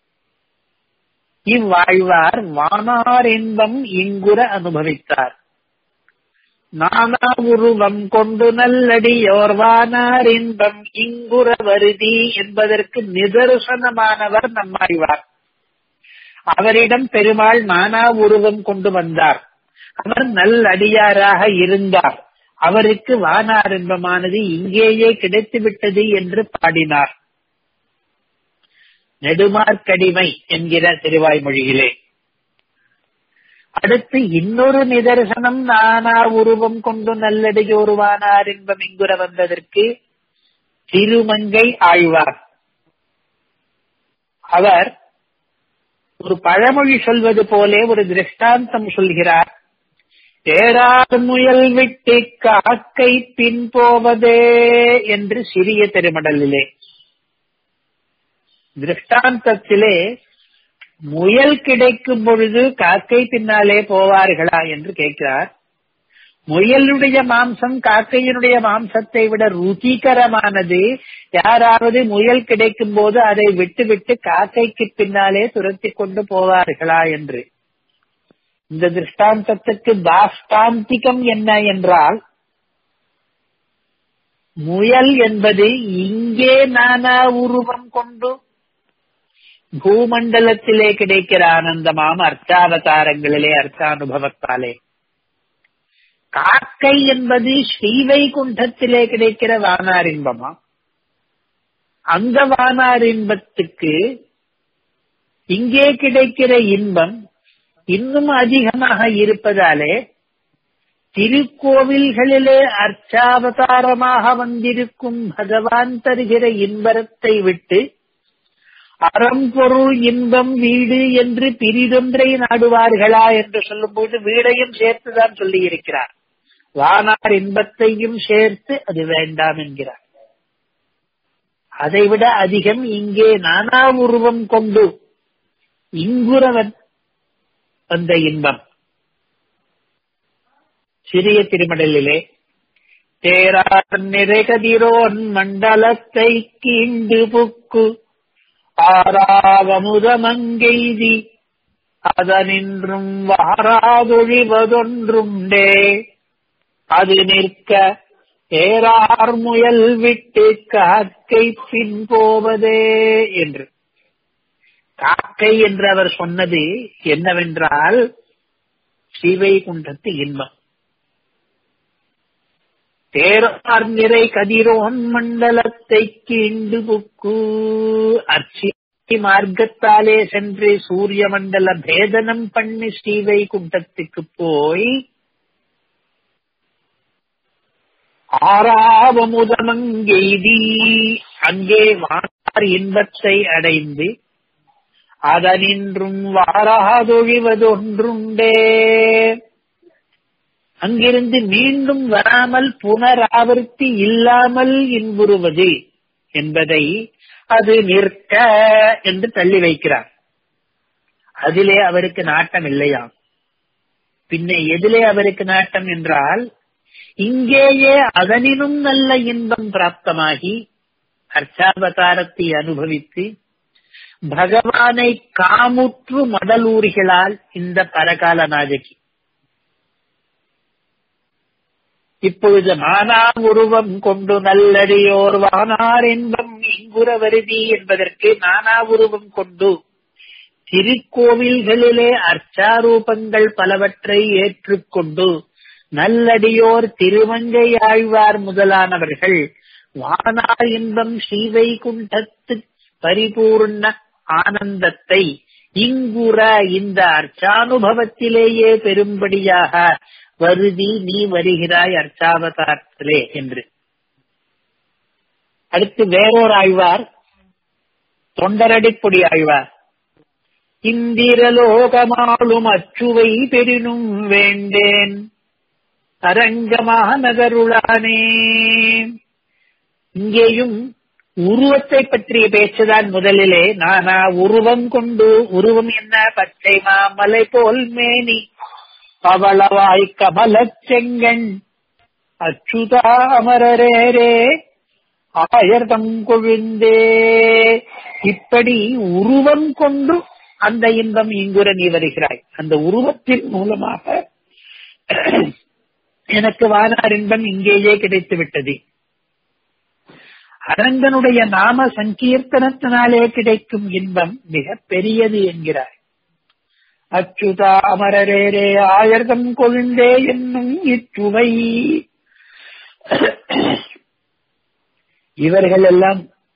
இவ்வாழ்வார் வானார் இன்பம் இங்குற அனுபவித்தார் நானா உருவம் கொண்டு நல்லடியோர் வானார் இன்பம் இங்குற வருதி என்பதற்கு நிதர்சனமானவர் நம்மாழ்வார் அவரிடம் பெருமாள் நானா உருவம் கொண்டு வந்தார் அவர் நல்லடியாராக இருந்தார் அவருக்கு வானார் இன்பமானது இங்கேயே கிடைத்துவிட்டது என்று பாடினார் நெடுமார்க்கடிமை என்கிற திருவாய்மொழியிலே அடுத்து இன்னொரு நிதர்சனம் நானா உருவம் கொண்டு நல்லடியோருவானார் இன்பம் இங்குற வந்ததற்கு திருமங்கை ஆழ்வார் அவர் ஒரு பழமொழி சொல்வது போலே ஒரு திருஷ்டாந்தம் சொல்கிறார் ஏறார் முயல் விட்டு காக்கை பின் போவதே என்று சிறிய திருமடலிலே திருஷ்டாந்தத்திலே முயல் கிடைக்கும் பொழுது காக்கை பின்னாலே போவார்களா என்று கேட்கிறார் முயலுடைய மாம்சம் காக்கையினுடைய மாம்சத்தை விட ருச்சிகரமானது யாராவது முயல் கிடைக்கும் போது அதை விட்டு விட்டு காக்கைக்கு பின்னாலே துரத்தி கொண்டு போவார்களா என்று இந்த திருஷ்டாந்தத்துக்கு தாஷ்டாந்திகம் என்ன என்றால் முயல் என்பது இங்கே நானா உருவம் கொண்டு பூமண்டலத்திலே கிடைக்கிற ஆனந்தமாம் அர்த்தாவதாரங்களிலே அர்த்தானுபவத்தாலே காக்கை என்பது ஸ்ரீவைகுண்டத்திலே கிடைக்கிற வானார் இன்பமா அந்த வானார் இன்பத்துக்கு இங்கே கிடைக்கிற இன்பம் இன்னும் அதிகமாக இருப்பதாலே திருக்கோவில்களிலே அர்ச்சாவதாரமாக வந்திருக்கும் பகவான் தருகிற இன்பரத்தை விட்டு அறம்பொருள் இன்பம் வீடு என்று பிரிதொன்றை நாடுவார்களா என்று சொல்லும்போது வீடையும் சேர்த்துதான் சொல்லி இருக்கிறார் வானார் இன்பத்தையும் சேர்த்து அது வேண்டாம் என்கிறார் அதைவிட அதிகம் இங்கே நானா உருவம் கொண்டு இங்குறவன் வந்த இன்பம் சிறிய திருமடலிலே தேரார் நிறைகதிரோன் மண்டலத்தை கீண்டு புக்கு ஆறாவமுதமங்கெய்தி அதனின்றும் வாராதொழிவதொன்றுண்டே அது நிற்க ஏறார் முயல் விட்டு காக்கை பின் போவதே என்று காக்கை என்று அவர் சொன்னது என்னவென்றால் ஸ்ரீவைகுண்டத்து இன்பம் தேரார் நிறை கதிரோன் மண்டலத்தை கீண்டு புக்கு அர்ச்சி மார்க்கத்தாலே சென்று சூரிய மண்டல பேதனம் பண்ணி ஸ்ரீவைகுண்டத்துக்கு போய் ஆறாவமுதமங்கெய்தி அங்கே வானார் இன்பத்தை அடைந்து அதனின்றும் வாராதொழிவதொன்றுண்டே அங்கிருந்து மீண்டும் வராமல் புனராவர்த்தி இல்லாமல் இன்புறுவது என்பதை அது நிற்க என்று தள்ளி வைக்கிறார் அதிலே அவருக்கு நாட்டம் இல்லையாம் பின்ன எதிலே அவருக்கு நாட்டம் என்றால் இங்கேயே அதனினும் நல்ல இன்பம் பிராப்தமாகி அர்ச்சாவதாரத்தை அனுபவித்து பகவானை காமுற்று மடலூரிகளால் இந்த பரகால நாஜகி இப்பொழுது நானா உருவம் கொண்டு நல்லடியோர் வானார் இன்பம் இங்குற வருதி என்பதற்கு நானா உருவம் கொண்டு திருக்கோவில்களிலே அர்ச்சாரூபங்கள் பலவற்றை ஏற்றுக்கொண்டு நல்லடியோர் திருமங்கை ஆழ்வார் முதலானவர்கள் வானார் இன்பம் ஸ்ரீவைகுண்டத்து பரிபூர்ண ஆனந்தத்தை இங்குற இந்த அர்ச்சானுபவத்திலேயே பெரும்படியாக வருதி நீ வருகிறாய் அர்ச்சாவதாரத்திலே என்று அடுத்து வேறோர் ஆழ்வார் தொண்டரடிப்பொடி ஆழ்வார் இந்திரலோகமாளும் அச்சுவை பெரினும் வேண்டேன் அரங்கமாக நகருளானே இங்கேயும் உருவத்தை பற்றிய பேச்சுதான் முதலிலே நானா உருவம் கொண்டு உருவம் என்ன பச்சை மாமலை போல் மேனி பவளவாய் கமலச் செங்கண் அச்சுதா அமரரேரே ஆயர்தம் கொழுந்தே இப்படி உருவம் கொண்டு அந்த இன்பம் இங்குற நீ வருகிறாய் அந்த உருவத்தின் மூலமாக எனக்கு வானார் இன்பம் இங்கேயே கிடைத்து விட்டது அரங்கனுடைய நாம சங்கீர்த்தனத்தினாலே கிடைக்கும் இன்பம் மிக பெரியது என்கிறார் அச்சுதா அமரரேரே ஆயர்தம் கொழுந்தே என்னும் இச்சுவை இவர்கள் எல்லாம்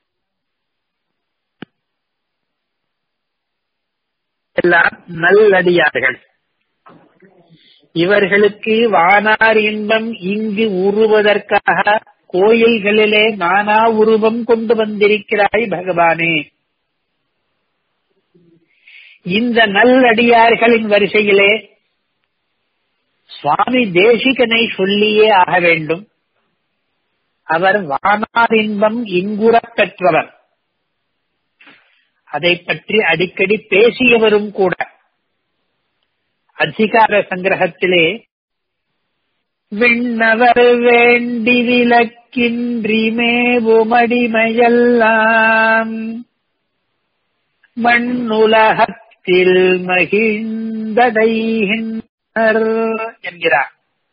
எல்லாம் நல்லடியார்கள் இவர்களுக்கு வானார் இன்பம் இங்கு உருவதற்காக கோயில்களிலே நானா உருவம் கொண்டு வந்திருக்கிறாய் பகவானே இந்த நல்லடியார்களின் வரிசையிலே சுவாமி தேசிகனை சொல்லியே ஆக வேண்டும் அவர் வானார் இன்பம் இங்குறப் பெற்றவர் அதை பற்றி அடிக்கடி பேசியவரும் கூட அதிகார சங்கிரகத்திலே விண்ணவர் வேண்டி விலக்கின்றி மேவுமடிமையெல்லாம் மண்ணுலகத்தில் மகிழ்ந்தடைகின்றனர் என்கிறார்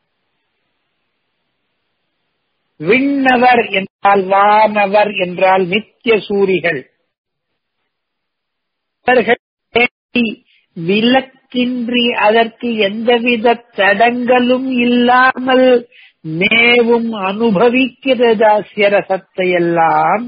விண்ணவர் என்றால் வானவர் என்றால் நித்திய சூரிகள் அவர்கள் விலக்கின்றி அதற்கு எந்தவித தடங்களும் இல்லாமல் மேவும் அனுபவிக்கிறதா சிரசத்தை எல்லாம்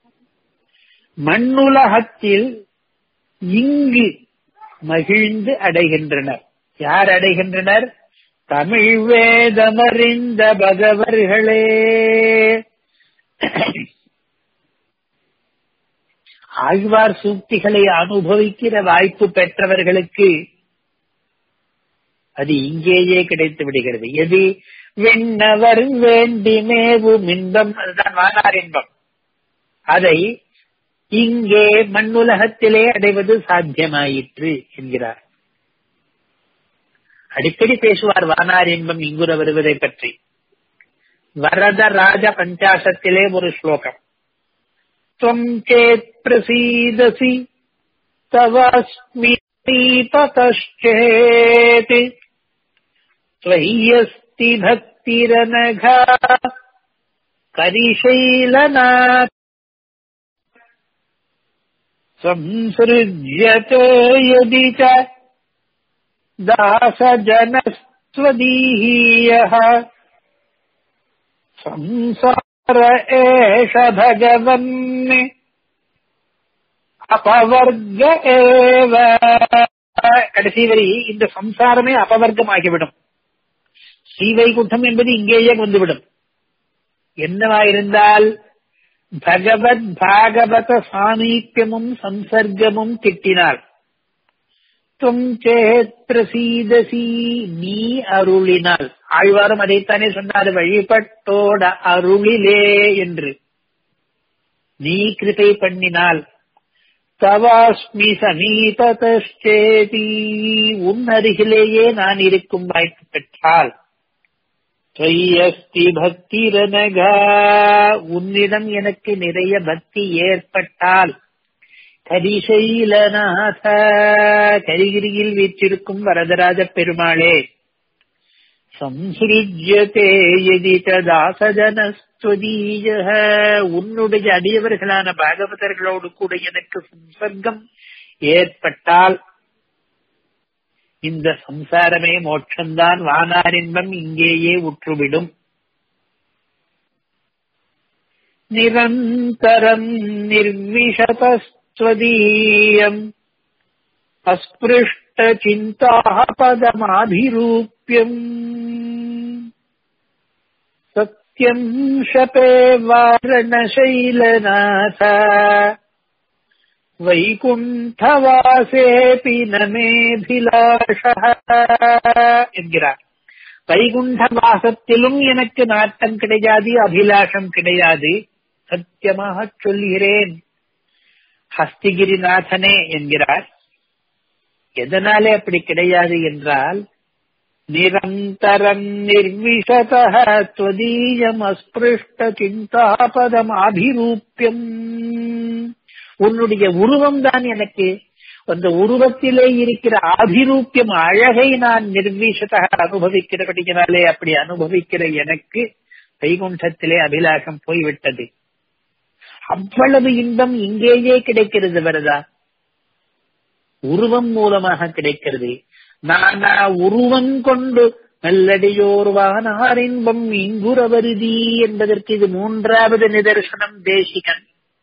மண்ணுலகத்தில் இங்கு மகிழ்ந்து அடைகின்றனர் யார் அடைகின்றனர் தமிழ் வேதமறிந்த பகவர்களே ஆழ்வார் சூக்திகளை அனுபவிக்கிற வாய்ப்பு பெற்றவர்களுக்கு அது இங்கேயே கிடைத்து விடுகிறது எது விண்ணவர் வேண்டி மேவும் இன்பம் அதுதான் வானார் இன்பம் அதை இங்கே மண்ணுலகத்திலே அடைவது சாத்தியமாயிற்று என்கிறார் அடிக்கடி பேசுவார் வானார் இன்பம் இங்குற வருவதை பற்றி வரத ராஜ பஞ்சாசத்திலே ஒரு ஸ்லோகம் त्वम् चेत् प्रसीदसि तवास्मि दीपतश्चेत् त्वय्यस्ति भक्तिरनघा करिशैलनाथ संसृज्यते यदि च दासजनस्त्वदीयः संसार एष भगवन् அபவர்க ஏவ கடைசி வரி இந்த சம்சாரமே அபவர்க்கமாகிவிடும் ஸ்ரீவைகுண்டம் என்பது இங்கேயே வந்துவிடும் என்னவாயிருந்தால் பகவத் பாகவத சாமீப்பியமும் சம்சர்க்கமும் கிட்டினாள் தும் சேத் பிரசீதசி நீ அருளினால் ஆழ்வாரும் அதைத்தானே சொன்னார் வழிபட்டோட அருளிலே என்று நீ கிருபை பண்ணினால் தவாஸ்மி சமீபதேதி உன் அருகிலேயே நான் இருக்கும் வாய்ப்பு பெற்றால் தொய்யஸ்தி பக்திரனகா உன்னிடம் எனக்கு நிறைய பக்தி ஏற்பட்டால் கரிசைலநாத கரிகிரியில் வீற்றிருக்கும் வரதராஜ பெருமாளே சம்சிருஜ்யதே எதி ததாசஜனஸ்துவதீய உன்னுடைய அடியவர்களான பாகவதர்களோடு கூட எனக்கு சம்சர்க்கம் ஏற்பட்டால் இந்த சம்சாரமே மோட்சம்தான் வானாரின்பம் இங்கேயே உற்றுவிடும் நிரந்தரம் நிர்விஷதஸ்வதீயம் अस्पृष्टचिन्ताः पदमाभिरूप्यम् सत्यम् शपे वारणशैलनाथ வைகுண்டவாசேபி நமேபிலாஷः என்கிறார் வைகுண்ட வாசத்திலும் எனக்கு நாட்டம் கிடையாது அபிலாஷம் கிடையாது சத்தியமாக சொல்கிறேன் ஹஸ்திகிரிநாதனே என்கிறார் எதனாலே அப்படி கிடையாது என்றால் நிரந்தரம் நிர்விஷதீயம் அஸ்பிருஷ்ட சிந்தாபதம் அபிரூப்பியம் உன்னுடைய உருவம் தான் எனக்கு அந்த உருவத்திலே இருக்கிற அபிரூப்பியம் அழகை நான் நிர்விஷத அனுபவிக்கிறபடியினாலே அப்படி அனுபவிக்கிற எனக்கு வைகுண்டத்திலே அபிலாஷம் போய்விட்டது அவ்வளவு இன்பம் இங்கேயே கிடைக்கிறது வருதா உருவம் மூலமாக கிடைக்கிறது நானா உருவம் கொண்டு நல்லடியோர்வானார் இன்பம் இங்குறவருதி என்பதற்கு இது மூன்றாவது நிதர்சனம் தேசிகன்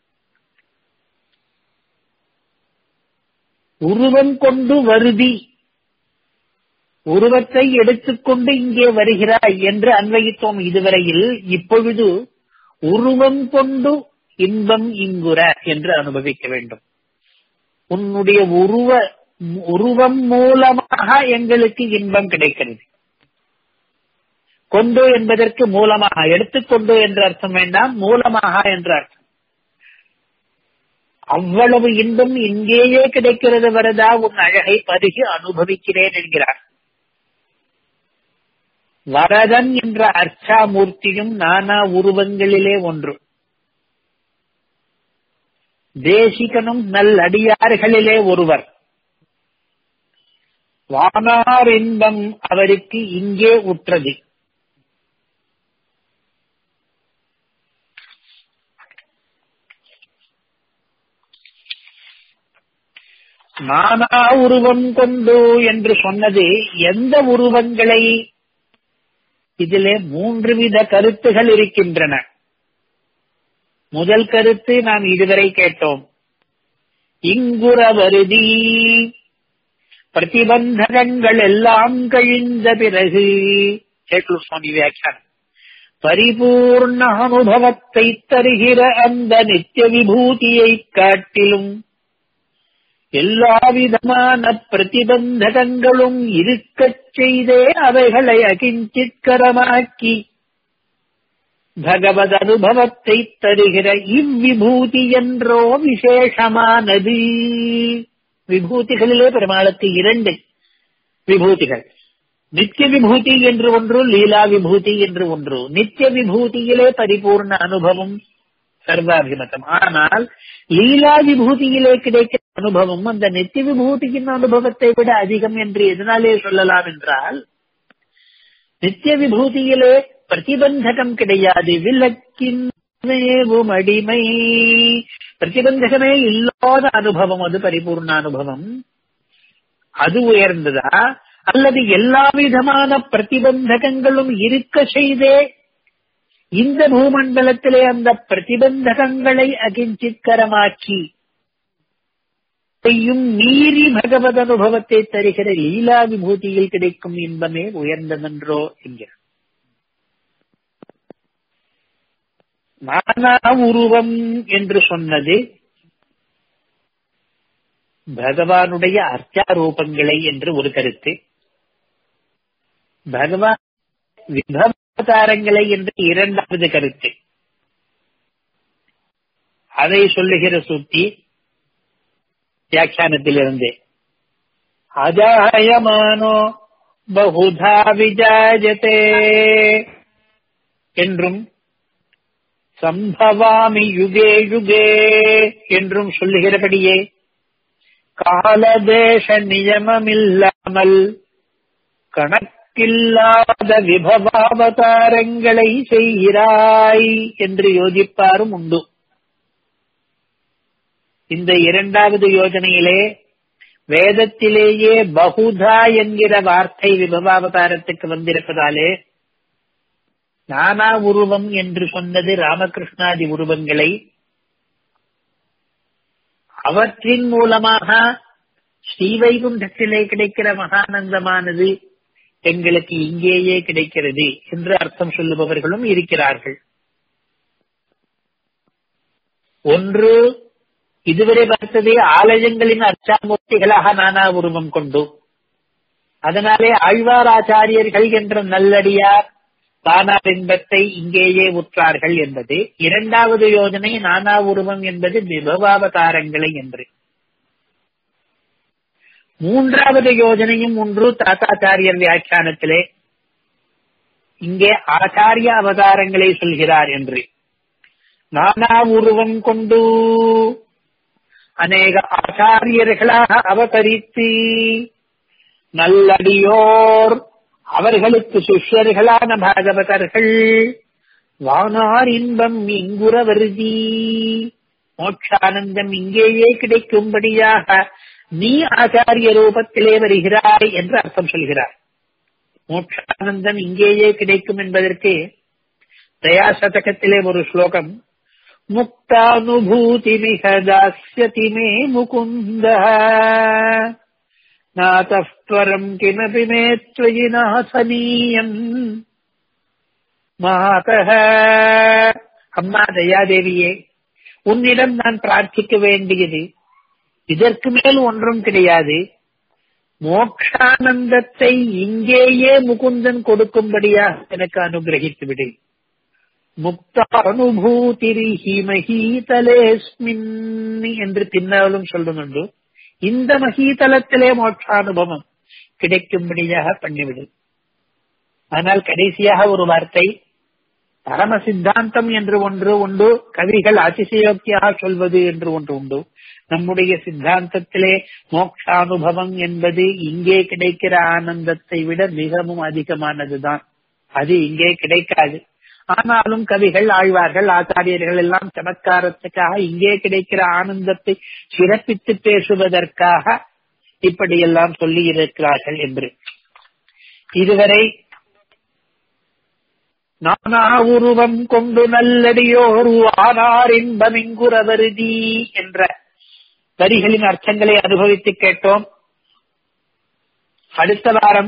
உருவம் கொண்டு வருதி உருவத்தை எடுத்துக்கொண்டு இங்கே வருகிறாய் என்று அன்வயித்தோம் இதுவரையில் இப்பொழுது உருவம் கொண்டு இன்பம் இங்குற என்று அனுபவிக்க வேண்டும் உன்னுடைய உருவ உருவம் மூலமாக எங்களுக்கு இன்பம் கிடைக்கிறது கொண்டு என்பதற்கு மூலமாக எடுத்துக்கொண்டு என்ற அர்த்தம் வேண்டாம் மூலமாக என்ற அர்த்தம் அவ்வளவு இன்பம் இங்கேயே கிடைக்கிறது வரதா உன் அழகை பருகி அனுபவிக்கிறேன் என்கிறார் வரதன் என்ற அர்ச்சாமூர்த்தியும் நானா உருவங்களிலே ஒன்று தேசிகனும் நல்லடியார்களிலே ஒருவர் வானார் இன்பம் அவருக்கு இங்கே உற்றது நானா உருவம் கொண்டு என்று சொன்னது எந்த உருவங்களை இதிலே மூன்று வித கருத்துகள் இருக்கின்றன முதல் கருத்து நாம் இதுவரை கேட்டோம் இங்குற வருதி பிரதிபந்தகங்கள் எல்லாம் கழிந்த பிறகு சேட்டூர் சுவாமி வியாக்கியானம் பரிபூர்ண அனுபவத்தை தருகிற அந்த நித்திய விபூதியை காட்டிலும் எல்லா விதமான பிரதிபந்தகங்களும் இருக்கச் செய்தே அவைகளை அகிஞ்சித்கரமாக்கி பகவத் அனுபவத்தை தருகிற இவ்விபூதி என்றோ விசேஷமானது விபூதிகளிலே பெருமாளுக்கு இரண்டு விபூதிகள் நித்திய விபூதி என்று ஒன்று லீலா விபூதி என்று ஒன்று நித்திய விபூதியிலே பரிபூர்ண அனுபவம் சர்வாபிமதம் ஆனால் லீலா விபூதியிலே கிடைக்கிற அனுபவம் அந்த நித்திய விபூதியின் அனுபவத்தை விட அதிகம் என்று எதனாலே சொல்லலாம் என்றால் நித்திய விபூதியிலே பிரதிபந்தகம் கிடையாது விலக்கின் அடிமை பிரதிபந்தகமே இல்லாத அனுபவம் அது பரிபூர்ண அனுபவம் அது உயர்ந்ததா அல்லது எல்லா விதமான பிரதிபந்தகங்களும் இருக்க செய்தே இந்த பூமண்டலத்திலே அந்த பிரதிபந்தகங்களை அகிஞ்சித்கரமாக்கி செய்யும் மீறி பகவத் அனுபவத்தை தருகிற லீலா விபூதியில் கிடைக்கும் இன்பமே உயர்ந்ததென்றோ என்கிறார் நானா உருவம் என்று சொன்னது பகவானுடைய அர்ச்சாரூபங்களை என்று ஒரு கருத்து பகவான் விபவதாரங்களை என்று இரண்டாவது கருத்து அதை சொல்லுகிற சுத்தி வியாக்கியானத்திலிருந்து அஜாயமானோ பகுதா விஜாஜதே என்றும் சம்பவாமி யுகே யுகே என்றும் சொல்லுகிறபடியே காலதேச நியமமில்லாமல் கணக்க கணக்கில்லாத விபவாவதாரங்களை செய்கிறாய் என்று யோசிப்பாரும் உண்டு இந்த இரண்டாவது யோஜனையிலே வேதத்திலேயே பகுதா என்கிற வார்த்தை விபவாவதாரத்துக்கு வந்திருப்பதாலே நானா உருவம் என்று சொன்னது ராமகிருஷ்ணாதி உருவங்களை அவற்றின் மூலமாக ஸ்ரீவைகுண்டத்திலே கிடைக்கிற மகானந்தமானது எங்களுக்கு இங்கேயே கிடைக்கிறது என்று அர்த்தம் சொல்லுபவர்களும் இருக்கிறார்கள் ஒன்று இதுவரை பார்த்தது ஆலயங்களின் அச்சாமூர்த்திகளாக நானா உருவம் கொண்டு அதனாலே ஆழ்வாராச்சாரியர்கள் என்ற நல்லடியார் தானார் இன்பத்தை இங்கேயே உற்றார்கள் என்பது இரண்டாவது யோஜனை நானா உருவம் என்பது விபவாவதாரங்களை என்று மூன்றாவது யோஜனையும் ஒன்று தாத்தாச்சாரியர் வியாக்கியானத்திலே இங்கே ஆச்சாரிய அவதாரங்களை சொல்கிறார் என்று நானா உருவம் கொண்டு அநேக ஆச்சாரியர்களாக அவதரித்து நல்லடியோர் அவர்களுக்கு சிஷ்யர்களான பாகவதர்கள் வானார் இன்பம் இங்குற வருதி மோட்சானந்தம் இங்கேயே கிடைக்கும்படியாக நீ ஆச்சாரிய ரூபத்திலே வருகிறாய் என்று அர்த்தம் சொல்கிறார் மோட்சானந்தம் இங்கேயே கிடைக்கும் என்பதற்கு தயாசதகத்திலே ஒரு ஸ்லோகம் முக்தானுபூதிமிக தாஸ்யதி மே முகுந்த நாதः பரம் கிமபி மே त्वयि நாசனீயம் மாதः அம்மா தயாதேவியே உன்னிடம் நான் பிரார்த்திக்க வேண்டியது இதற்கு மேல் ஒன்றும் கிடையாது மோக்ஷானந்தத்தை இங்கேயே முகுந்தன் கொடுக்கும்படியாக எனக்கு அனுகிரகித்து விடு முக்தானுபூதிரிஹி மகீதலேஸ்மின் என்று பின்னாலும் சொல்லுന്നുண்டு இந்த மகீதலத்திலே மோட்சானுபவம் கிடைக்கும்படியாக பண்ணிவிடு ஆனால் கடைசியாக ஒரு வார்த்தை பரம சித்தாந்தம் என்று ஒன்று உண்டு கவிகள் அதிசயோக்தியாக சொல்வது என்று ஒன்று உண்டு நம்முடைய சித்தாந்தத்திலே மோக்ஷானுபவம் என்பது இங்கே கிடைக்கிற ஆனந்தத்தை விட மிகவும் அதிகமானதுதான் அது இங்கே கிடைக்காது ஆனாலும் கவிகள் ஆழ்வார்கள் ஆச்சாரியர்கள் எல்லாம் சமத்காரத்துக்காக இங்கே கிடைக்கிற ஆனந்தத்தை சிறப்பித்து பேசுவதற்காக இப்படியெல்லாம் சொல்லி இருக்கிறார்கள் என்று இதுவரை நானா உருவம் கொண்டு நல்லடியோரு ஆனார் இன்பமிங்குறவருதி என்ற வரிகளின் அர்த்தங்களை அனுபவித்து கேட்டோம் அடுத்த வாரம்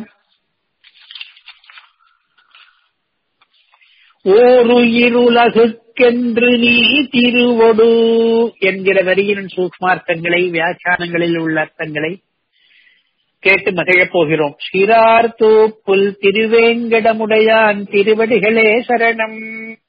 ஓரு இருலகுக்கென்று நீ திருவொடு என்கிற வரியின் சூக்மார்த்தங்களை வியாக்கியானங்களில் உள்ள அர்த்தங்களை கேட்டு மகிழப் போகிறோம் ஸ்ரீரார் தூப்புல் திருவேங்கடமுடையான் திருவடிகளே சரணம்